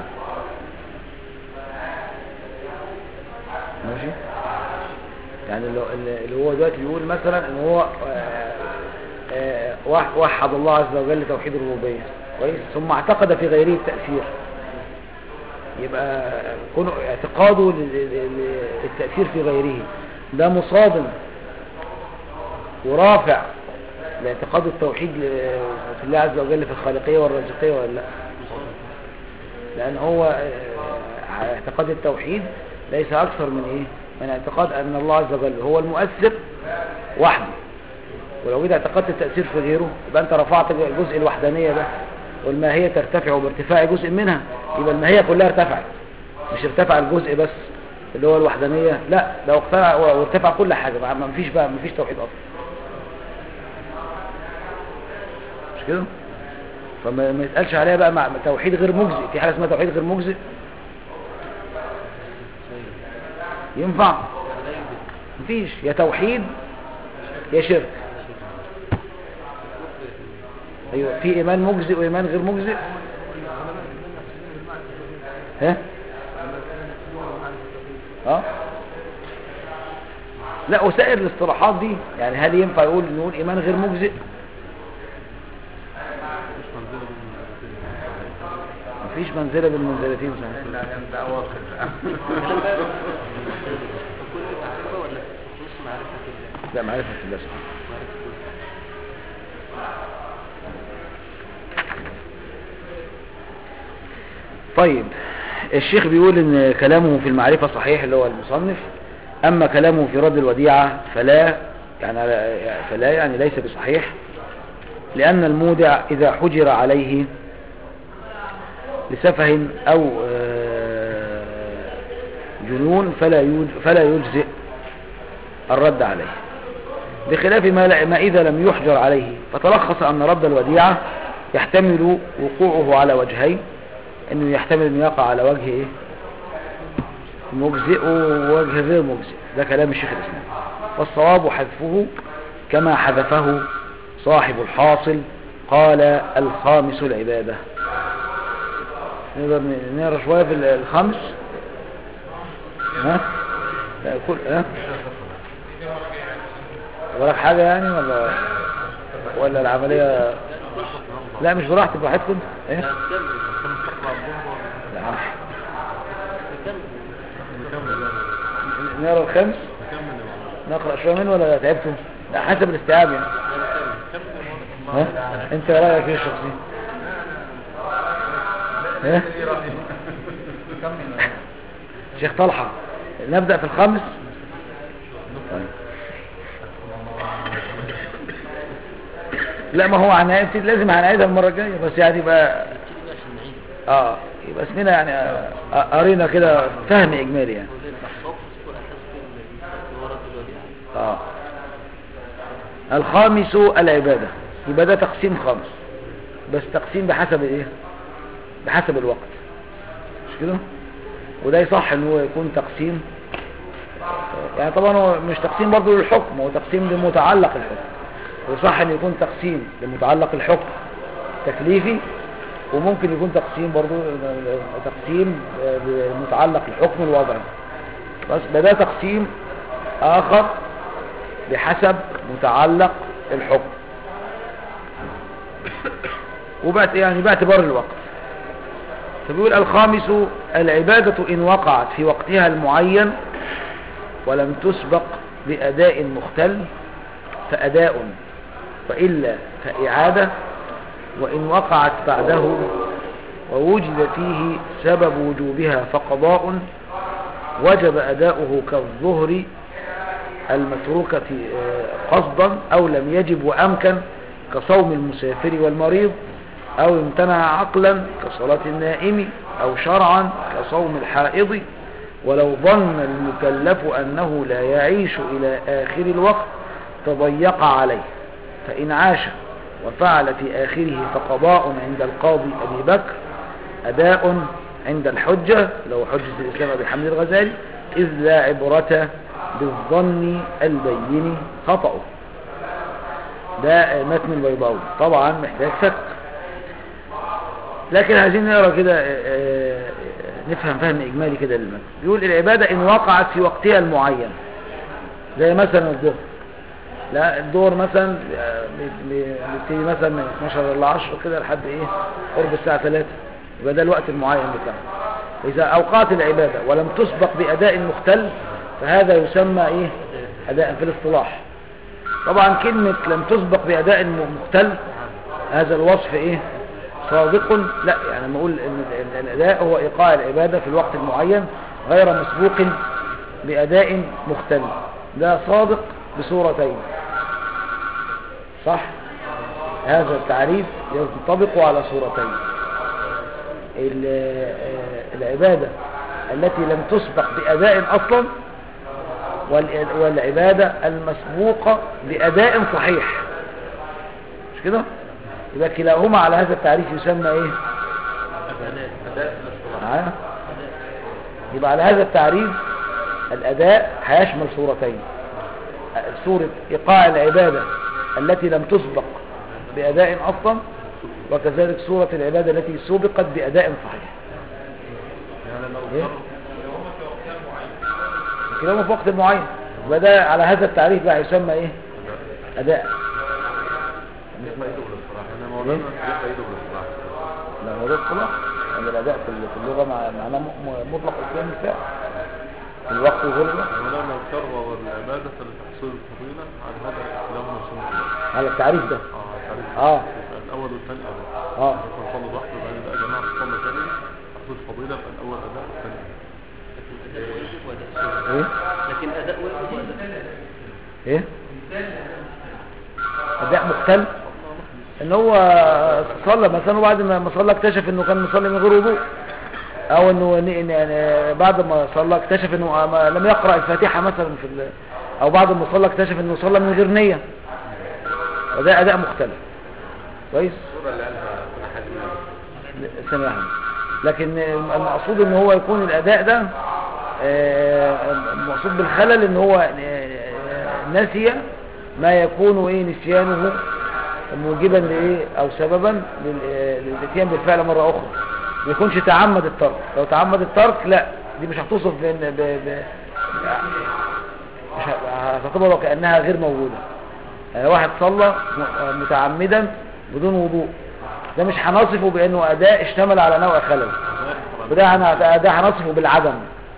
ماشي يعني اللي اللي هو دلوقتي بيقول مثلا ان هو آه، آه، وح- وحد الله عز وجل توحيد الربوبيه كويس ثم اعتقد في غيره التاثير يبقى كونه اعتقاده لل- لل- للتاثير في غيره ده مصادم ورافع لاعتقاد التوحيد ل- في الله عز وجل في الخالقيه والرازقيه ولا لا لان هو آه، اعتقاد التوحيد ليس اكثر من ايه من اعتقاد ان الله عز وجل هو المؤثر وحده ولو جيت اعتقدت التاثير في غيره يبقى انت رفعت جزء الوحدانيه ده والماهيه ترتفع بارتفاع جزء منها يبقى الماهيه كلها ارتفعت مش ارتفع الجزء بس اللي هو الوحدانيه لا ده اقترع وارتفع كل حاجه ما ما فيش بقى ما فيش توحيد اصلا مش كده فما ما يتقالش عليها بقى مع توحيد غير مجزئ في حاجه اسمها توحيد غير مجزئ ينفع مفيش يا توحيد يا شرك ايوه في ايمان مجزئ وايمان غير مجزئ ها اه لا وسائر الاصطلاحات دي يعني هل ينفع يقول نقول ايمان غير مجزئ مفيش منزله بالمنزلتين صحيح ده واقف الكلام ده كل معرفة ولا نص معرفة الله لا معرفه الله سبحانه معرفة الله طيب الشيخ بيقول ان كلامه في المعرفة صحيح اللي هو المصنف اما كلامه في رد الوديعة فلا يعني فلا يعني ليس بصحيح لان المودع اذا حجر عليه لسفه او آه، جنون فلا يوج- فلا يجزئ الرد عليه بخلاف ما, لا- ما إذا لم يحجر عليه فتلخص أن رد الوديعة يحتمل وقوعه على وجهين أنه يحتمل أن يقع على وجه إيه؟ مجزئ ووجه غير مجزئ ده كلام الشيخ الإسلام والصواب حذفه كما حذفه صاحب الحاصل قال الخامس العبادة نقدر نقرا شوية في الخمس ها لا كل ها وراك حاجة يعني ولا ولا العملية لا مش براحتك براحتكم ايه لا كمل لا عارف. كمل نقرا الخمس نقرا شوية منه ولا تعبتم لا حسب الاستيعاب يعني ها انت رايك ايه الشخصي ها شيخ طلحة نبدأ في الخمس طيب. لا ما هو هنعيد لازم هنعيدها المرة الجاية بس يعني يبقى اه يبقى اسمنا يعني آه، آه، قرينا كده فهم اجمالي يعني وليه التخصص والأساس في ال- ورد الوديعة اه الخامس العبادة يبقى ده تقسيم خامس بس تقسيم بحسب ايه بحسب الوقت مش كده وده يصح ان هو يكون تقسيم يعني طبعا هو مش تقسيم برضه للحكم هو تقسيم لمتعلق الحكم وصح ان يكون تقسيم لمتعلق الحكم تكليفي وممكن يكون تقسيم برضه تقسيم لمتعلق الحكم الوضعي بس ده ده تقسيم اخر بحسب متعلق الحكم وبعت يعني باعتبار الوقت فبيقول الخامس العبادة إن وقعت في وقتها المعين ولم تسبق بأداء مختل فأداء وإلا فإعادة وإن وقعت بعده ووجد فيه سبب وجوبها فقضاء وجب أداؤه كالظهر المتروكة آه، قصدا أو لم يجب وأمكن كصوم المسافر والمريض أو امتنع عقلا كصلاة النائم أو شرعا كصوم الحائض ولو ظن المكلف أنه لا يعيش إلى آخر الوقت تضيق عليه فإن عاش وفعل في آخره فقضاء عند القاضي أبي بكر أداء عند الحجة لو حجة الإسلام أبي حمد الغزالي إذ لا عبرة بالظن البين خطأه ده متن البيضاوي طبعا محتاج فك لكن عايزين نقرا كده آه، آه، نفهم فهم اجمالي كده للمتن بيقول العباده ان وقعت في وقتها المعين زي مثلا الظهر لا الظهر مثلا آه، بي- بي- بيبتدي مثلا من 12 ل 10 كده لحد ايه قرب الساعه 3 يبقى ده الوقت المعين بتاعه اذا اوقات العباده ولم تسبق باداء مختل فهذا يسمى ايه اداء في الاصطلاح طبعا كلمه لم تسبق باداء مختل هذا الوصف ايه صادق لا يعني لما اقول ان ال- ال- الاداء هو ايقاع العباده في الوقت المعين غير مسبوق باداء مختل ده صادق بصورتين صح هذا التعريف ينطبق على صورتين ال- آه، العبادة التي لم تسبق بأداء أصلا والع- والعبادة المسبوقة بأداء صحيح مش كده يبقى كلاهما على هذا التعريف يسمى ايه معايا يبقى على هذا التعريف الأداء هيشمل صورتين صورة إيقاع العبادة التي لم تسبق بأداء أصلا وكذلك صورة العبادة التي سبقت بأداء صحيح يعني لو إيه؟ ضر كلاهما في وقت معين يبقى ده على هذا التعريف بقى يسمى ايه أداء يعني مولانا يقيده بالاصطلاح لا هو ده اصطلاح يعني الأداء في في اللغة مع- معناه م- م- مطلق اسلام الفعل في الوقت وغيره مولانا لو كرر العبادة لتحصيل الفضيلة على هذا الكلام مرسوم على التعريف ده اه تعريف آه. يبقى الأول والثاني أداء اه يكون صلى ضحى وبعدين بقى جماعة صلى ثاني تحصيل الفضيلة يبقى الأول أداء والثاني أداء. لكن أداء واجب وأداء سنة ايه لكن أداء واجب وأداء ايه اداء مختل ان هو صلى مثلا وبعد ما ما صلى اكتشف انه كان مصلي من غير وضوء او انه ن- ن- يعني بعد ما صلى اكتشف انه ما لم يقرأ الفاتحة مثلا في ال... او بعد ما صلى اكتشف انه صلى من غير نية وده اداء مختلف كويس الصورة اللي قالها أحد الناس سامح لكن المقصود ان هو يكون الاداء ده آه، المقصود بالخلل ان هو آه، نسي ما يكون ايه نسيانه موجبا لايه او سببا لل- آه، للاتيان بالفعل مره اخرى ما يكونش تعمد الترك لو تعمد الترك لا دي مش هتوصف بان ب... ب... مش ه- هتعتبر وكانها غير موجوده يعني واحد صلى م- متعمدا بدون وضوء ده مش هنصفه بانه اداء اشتمل على نوع خلل وده هن- ده هنصفه بالعدم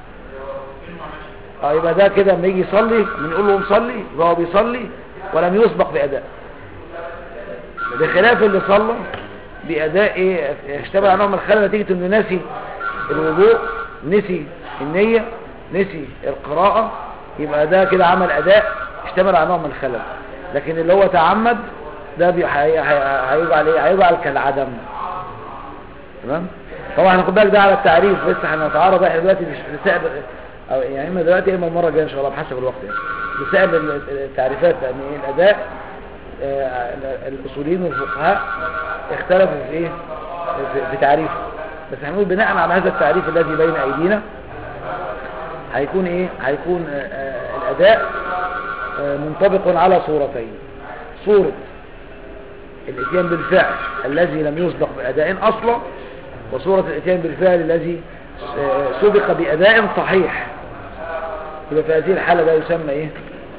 اه يبقى ده كده لما يجي يصلي بنقول له مصلي يبقى هو بيصلي ولم يسبق باداء بخلاف اللي صلى باداء ايه اشتمل على نوع من الخلل نتيجه انه نسي الوضوء نسي النيه نسي القراءه يبقى ده كده عمل اداء اشتمل على نوع من الخلل لكن اللي هو تعمد ده بي- هي- هي- هيجعل ايه هيجعل كالعدم تمام طبعا هناخد بالك ده على التعريف بس هنتعرض احنا دلوقتي مش لسائر او يعني اما دلوقتي اما المره الجايه ان شاء الله بحسب الوقت يعني لسائر ال- التعريفات لان ايه الاداء آه، الاصوليين والفقهاء اختلفوا في ايه في- في تعريفه بس هنقول بناء على هذا التعريف الذي بين ايدينا هيكون ايه هيكون آه، آه، الاداء آه، منطبق على صورتين صورة الاتيان بالفعل الذي لم يسبق بأداء أصلا وصورة الاتيان بالفعل الذي آه، سبق بأداء صحيح يبقى في هذه الحالة ده يسمى ايه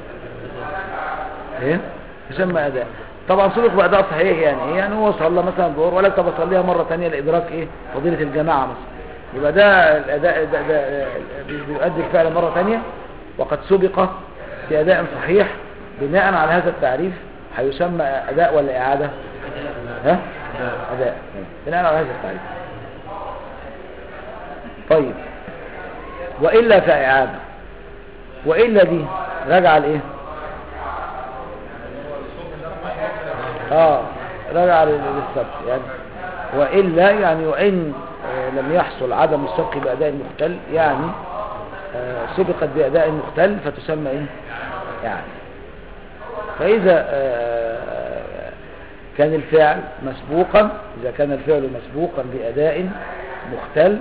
ايه يسمى أداء طبعا سبق بأداء صحيح يعني ايه يعني هو صلى مثلا الظهر ولا طب اصليها مرة تانية لإدراك ايه فضيلة الجماعة مثلا يبقى ده الأداء ده, ده آه، بيؤدي الفعل مرة تانية وقد سبق بأداء صحيح بناء على هذا التعريف هيسمى أداء ولا إعادة ها أداء بناء على هذا التعريف طيب وإلا فإعادة وإلا دي راجعة لإيه اه راجعة لل- للسبق يعني وإلا يعني وإن آه، لم يحصل عدم السبق بأداء مختل يعني آه، سبقت بأداء مختل فتسمى إيه يعني فإذا آه، كان الفعل مسبوقا إذا كان الفعل مسبوقا بأداء مختل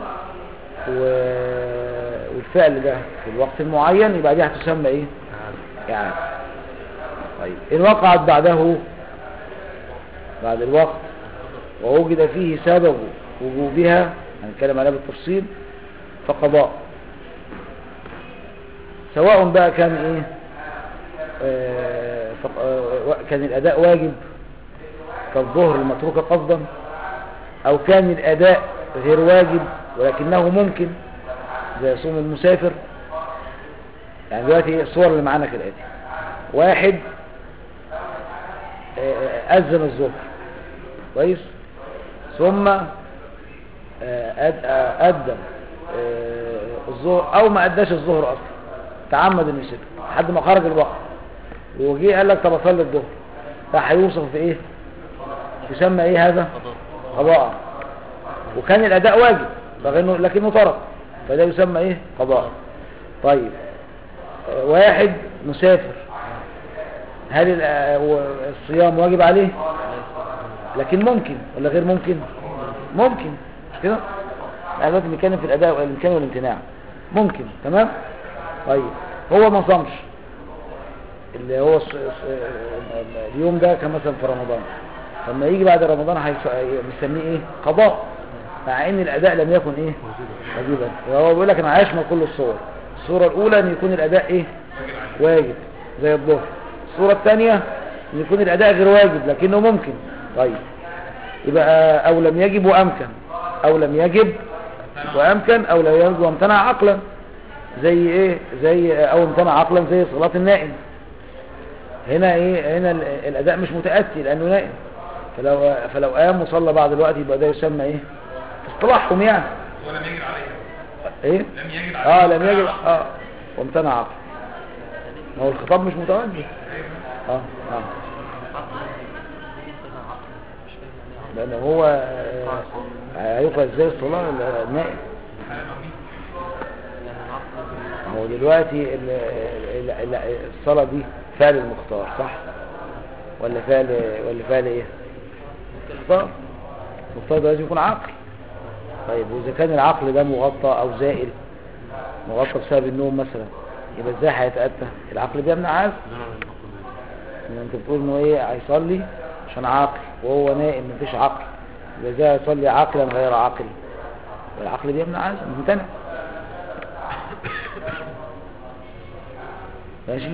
و- والفعل ده في الوقت المعين يبقى دي هتسمى إيه يعني طيب إن وقعت بعده بعد الوقت ووجد فيه سبب وجوبها هنتكلم عليها بالتفصيل فقضاء سواء بقى كان ايه آه فق- آه، كان الاداء واجب كالظهر المتروكة قصدا او كان الاداء غير واجب ولكنه ممكن زي صوم المسافر يعني دلوقتي الصور اللي معانا كالاتي واحد آه، أذن الظهر كويس ثم آه، أد- آه، أدى آه، الظهر أو ما أداش الظهر أصلا تعمد إنه يسيبها لحد ما خرج الوقت وجي قال لك طب أصلي الظهر ده هيوصف في إيه؟ يسمى إيه هذا؟ قضاء وكان الأداء واجب لكنه لكنه ترك فده يسمى إيه؟ قضاء طيب آه، واحد مسافر هل ال- آه، الصيام واجب عليه لكن ممكن ولا غير ممكن ممكن مش كده يعني دلوقتي بنتكلم في الاداء والامكان والامتناع ممكن تمام طيب هو ما صامش اللي هو الص- الص- اليوم ده كان مثلا في رمضان لما يجي بعد رمضان هيس- بنسميه ايه قضاء مع ان الاداء لم يكن ايه واجبا هو بيقول لك انا هشمل كل الصور الصوره الاولى ان يكون الاداء ايه واجب زي الظهر الصوره الثانيه ان يكون الاداء غير واجب لكنه ممكن طيب يبقى او لم يجب وامكن او لم يجب وامكن او لا يجب وامتنع عقلا زي ايه زي او امتنع عقلا زي صلاه النائم هنا ايه هنا ال- الاداء مش متاتي لانه نائم فلو فلو قام وصلى بعد الوقت يبقى ده يسمى ايه في اصطلاحهم يعني ولم يجب عليه ايه لم يجب عليه اه لم يجب اه وامتنع عقل ما هو الخطاب مش متوجه اه اه لان هو آه، هيقع ازاي الصلاه النائم هو دلوقتي ال- ال- ال- الصلاه دي فعل المختار صح ولا فعل ولا فعل ايه مختار المختار ده لازم يكون عقل طيب واذا كان العقل ده مغطى او زائل مغطى بسبب النوم مثلا يبقى ازاي هيتاتى العقل بيمنع عزم ان انت بتقول انه ايه هيصلي عشان عاقل وهو نائم مفيش عقل يبقى ازاي هيصلي عقلا غير عاقل والعقل بيمنع عزم ممتنع ماشي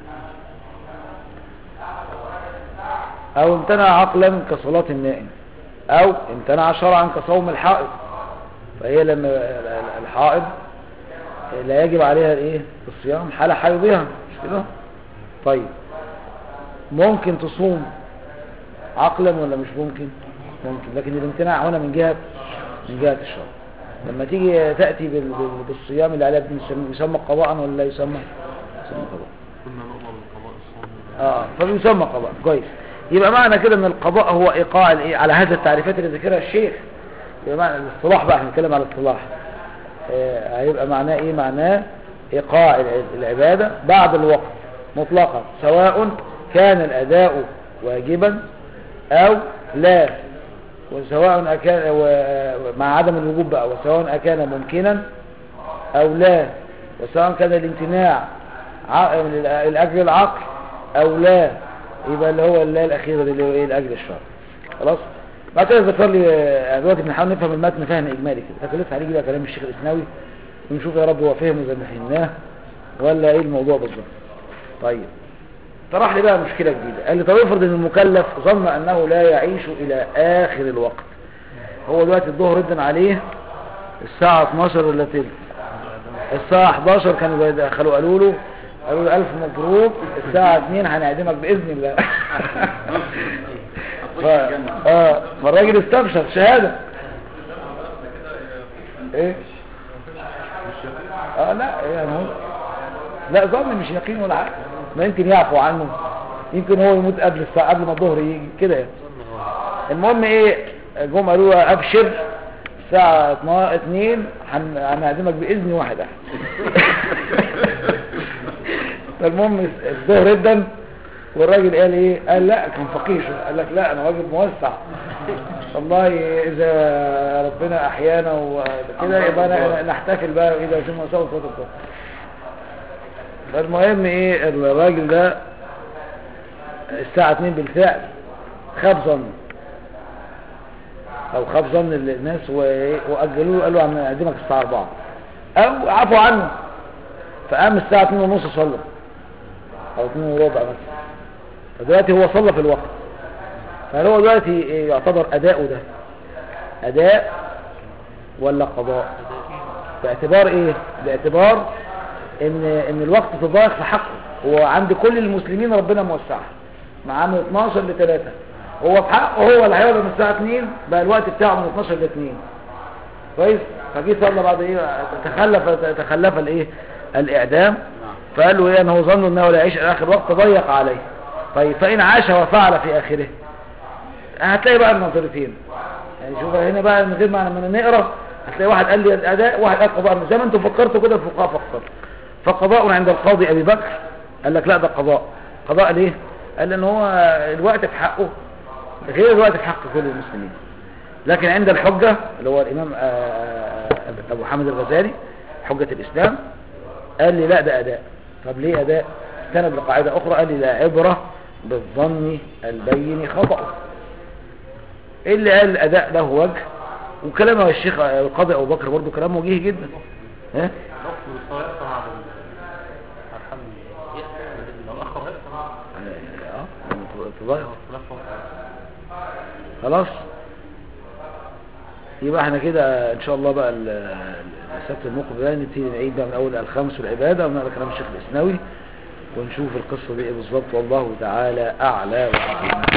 او امتنع عقلا كصلاة النائم او امتنع شرعا كصوم الحائض فهي لما الحائض لا يجب عليها الايه الصيام حال حيضها مش كده طيب ممكن تصوم عقلا ولا مش ممكن ممكن لكن الامتناع هنا من جهة من جهة الشرع لما تيجي تأتي بال- بال- بالصيام اللي عليها بنسميه- يسمى قضاء ولا لا يسمى يسمى قضاء كنا نؤمر بقضاء الصوم اه فبيسمى قضاء كويس يبقى معنى كده ان القضاء هو ايقاع الايه على هذا التعريفات اللي ذكرها الشيخ يبقى معنى الاصطلاح بقى احنا بنتكلم على الاصطلاح آه هيبقى معناه ايه معناه ايقاع الع- العباده بعد الوقت مطلقا سواء كان الاداء واجبا او لا وسواء أكان و- مع عدم الوجوب بقى وسواء أكان ممكنا أو لا وسواء كان الامتناع ع- من الأ- الأجل العقل أو لا يبقى اللي هو اللا الأخيرة دي اللي هو إيه الأجل الشرع خلاص بعد كده ذكر لي آه، دلوقتي بنحاول نفهم المتن فهم إجمالي كده لكن لسه هنيجي بقى كلام الشيخ الإسناوي ونشوف يا رب هو فهمه زي ما فهمناه ولا إيه الموضوع بالظبط طيب طرح لي بقى مشكلة جديدة قال لي طب افرض ان المكلف ظن انه لا يعيش الى اخر الوقت هو دلوقتي الظهر ادن عليه الساعة 12 ولا تلت الساعة 11 كانوا بيدخلوا قالوا له قالوا له ألف مبروك الساعة 2 هنعدمك بإذن الله ف... آه فالراجل استبشر شهادة ايه اه لا يعني هو لا ظن مش يقين ولا حاجه ما يمكن يعفو عنه يمكن هو يموت قبل الساعه قبل ما الظهر يجي كده يعني المهم ايه جم قالوا له ابشر الساعه 2 هن- هنعدمك باذن واحد احد فالمهم الظهر ادن والراجل قال ايه قال لا كان فقير شوية. قال لك لا انا راجل موسع والله اذا ربنا احيانا وكده يبقى أنا نحتفل بقى اذا ثم سوف تبقى فالمهم ايه الراجل ده الساعة 2 بالفعل خاب ظن او خاب ظن الناس و- واجلوه قالوا عم نقدمك الساعة 4 او عفوا عنه فقام الساعة 2 ونص صلى او 2 وربع مثلا فدلوقتي هو صلى في الوقت فهل هو دلوقتي إيه يعتبر اداؤه ده اداء ولا قضاء باعتبار ايه باعتبار ان ان الوقت تضايق في حقه هو عند كل المسلمين ربنا موسعها معاه من 12 ل 3 هو في حقه هو اللي هيقعد من الساعه 2 بقى الوقت بتاعه من 12 ل 2 كويس فجه صلى بعد ايه تخلف تخلف الايه الاعدام فقال له ايه انه ظن انه لا يعيش الى اخر وقت ضيق عليه طيب فان عاش وفعل في اخره هتلاقي بقى النظرتين يعني شوف هنا بقى من غير ما ما نقرا هتلاقي واحد قال لي الاداء واحد قال قضاء زي ما انتم فكرتوا كده الفقهاء فكروا فقضاء عند القاضي ابي بكر قال لك لا ده قضاء قضاء ليه قال ان هو الوقت في حقه غير الوقت في حق كل المسلمين لكن عند الحجة اللي هو الامام آه، آه، ابو حامد الغزالي حجة الاسلام قال لي لا ده اداء طب ليه اداء استند لقاعدة اخرى قال لي لا عبرة بالظن البين خطأه اللي قال الاداء له وجه وكلام الشيخ القاضي ابو بكر برضه كلام وجيه جدا ها الوقت بالصلاة يقطع على ال- على الحمل لو أخر هيقطع اه تضايق تلفظ خلاص يبقى احنا كده ان شاء الله بقى ال- ال- السبت المقبل بقى نبتدي نعيد بقى من اول الخمس والعباده ونقرا كلام الشيخ الاسناوي ونشوف القصه دي ايه بالظبط والله تعالى اعلى واعلم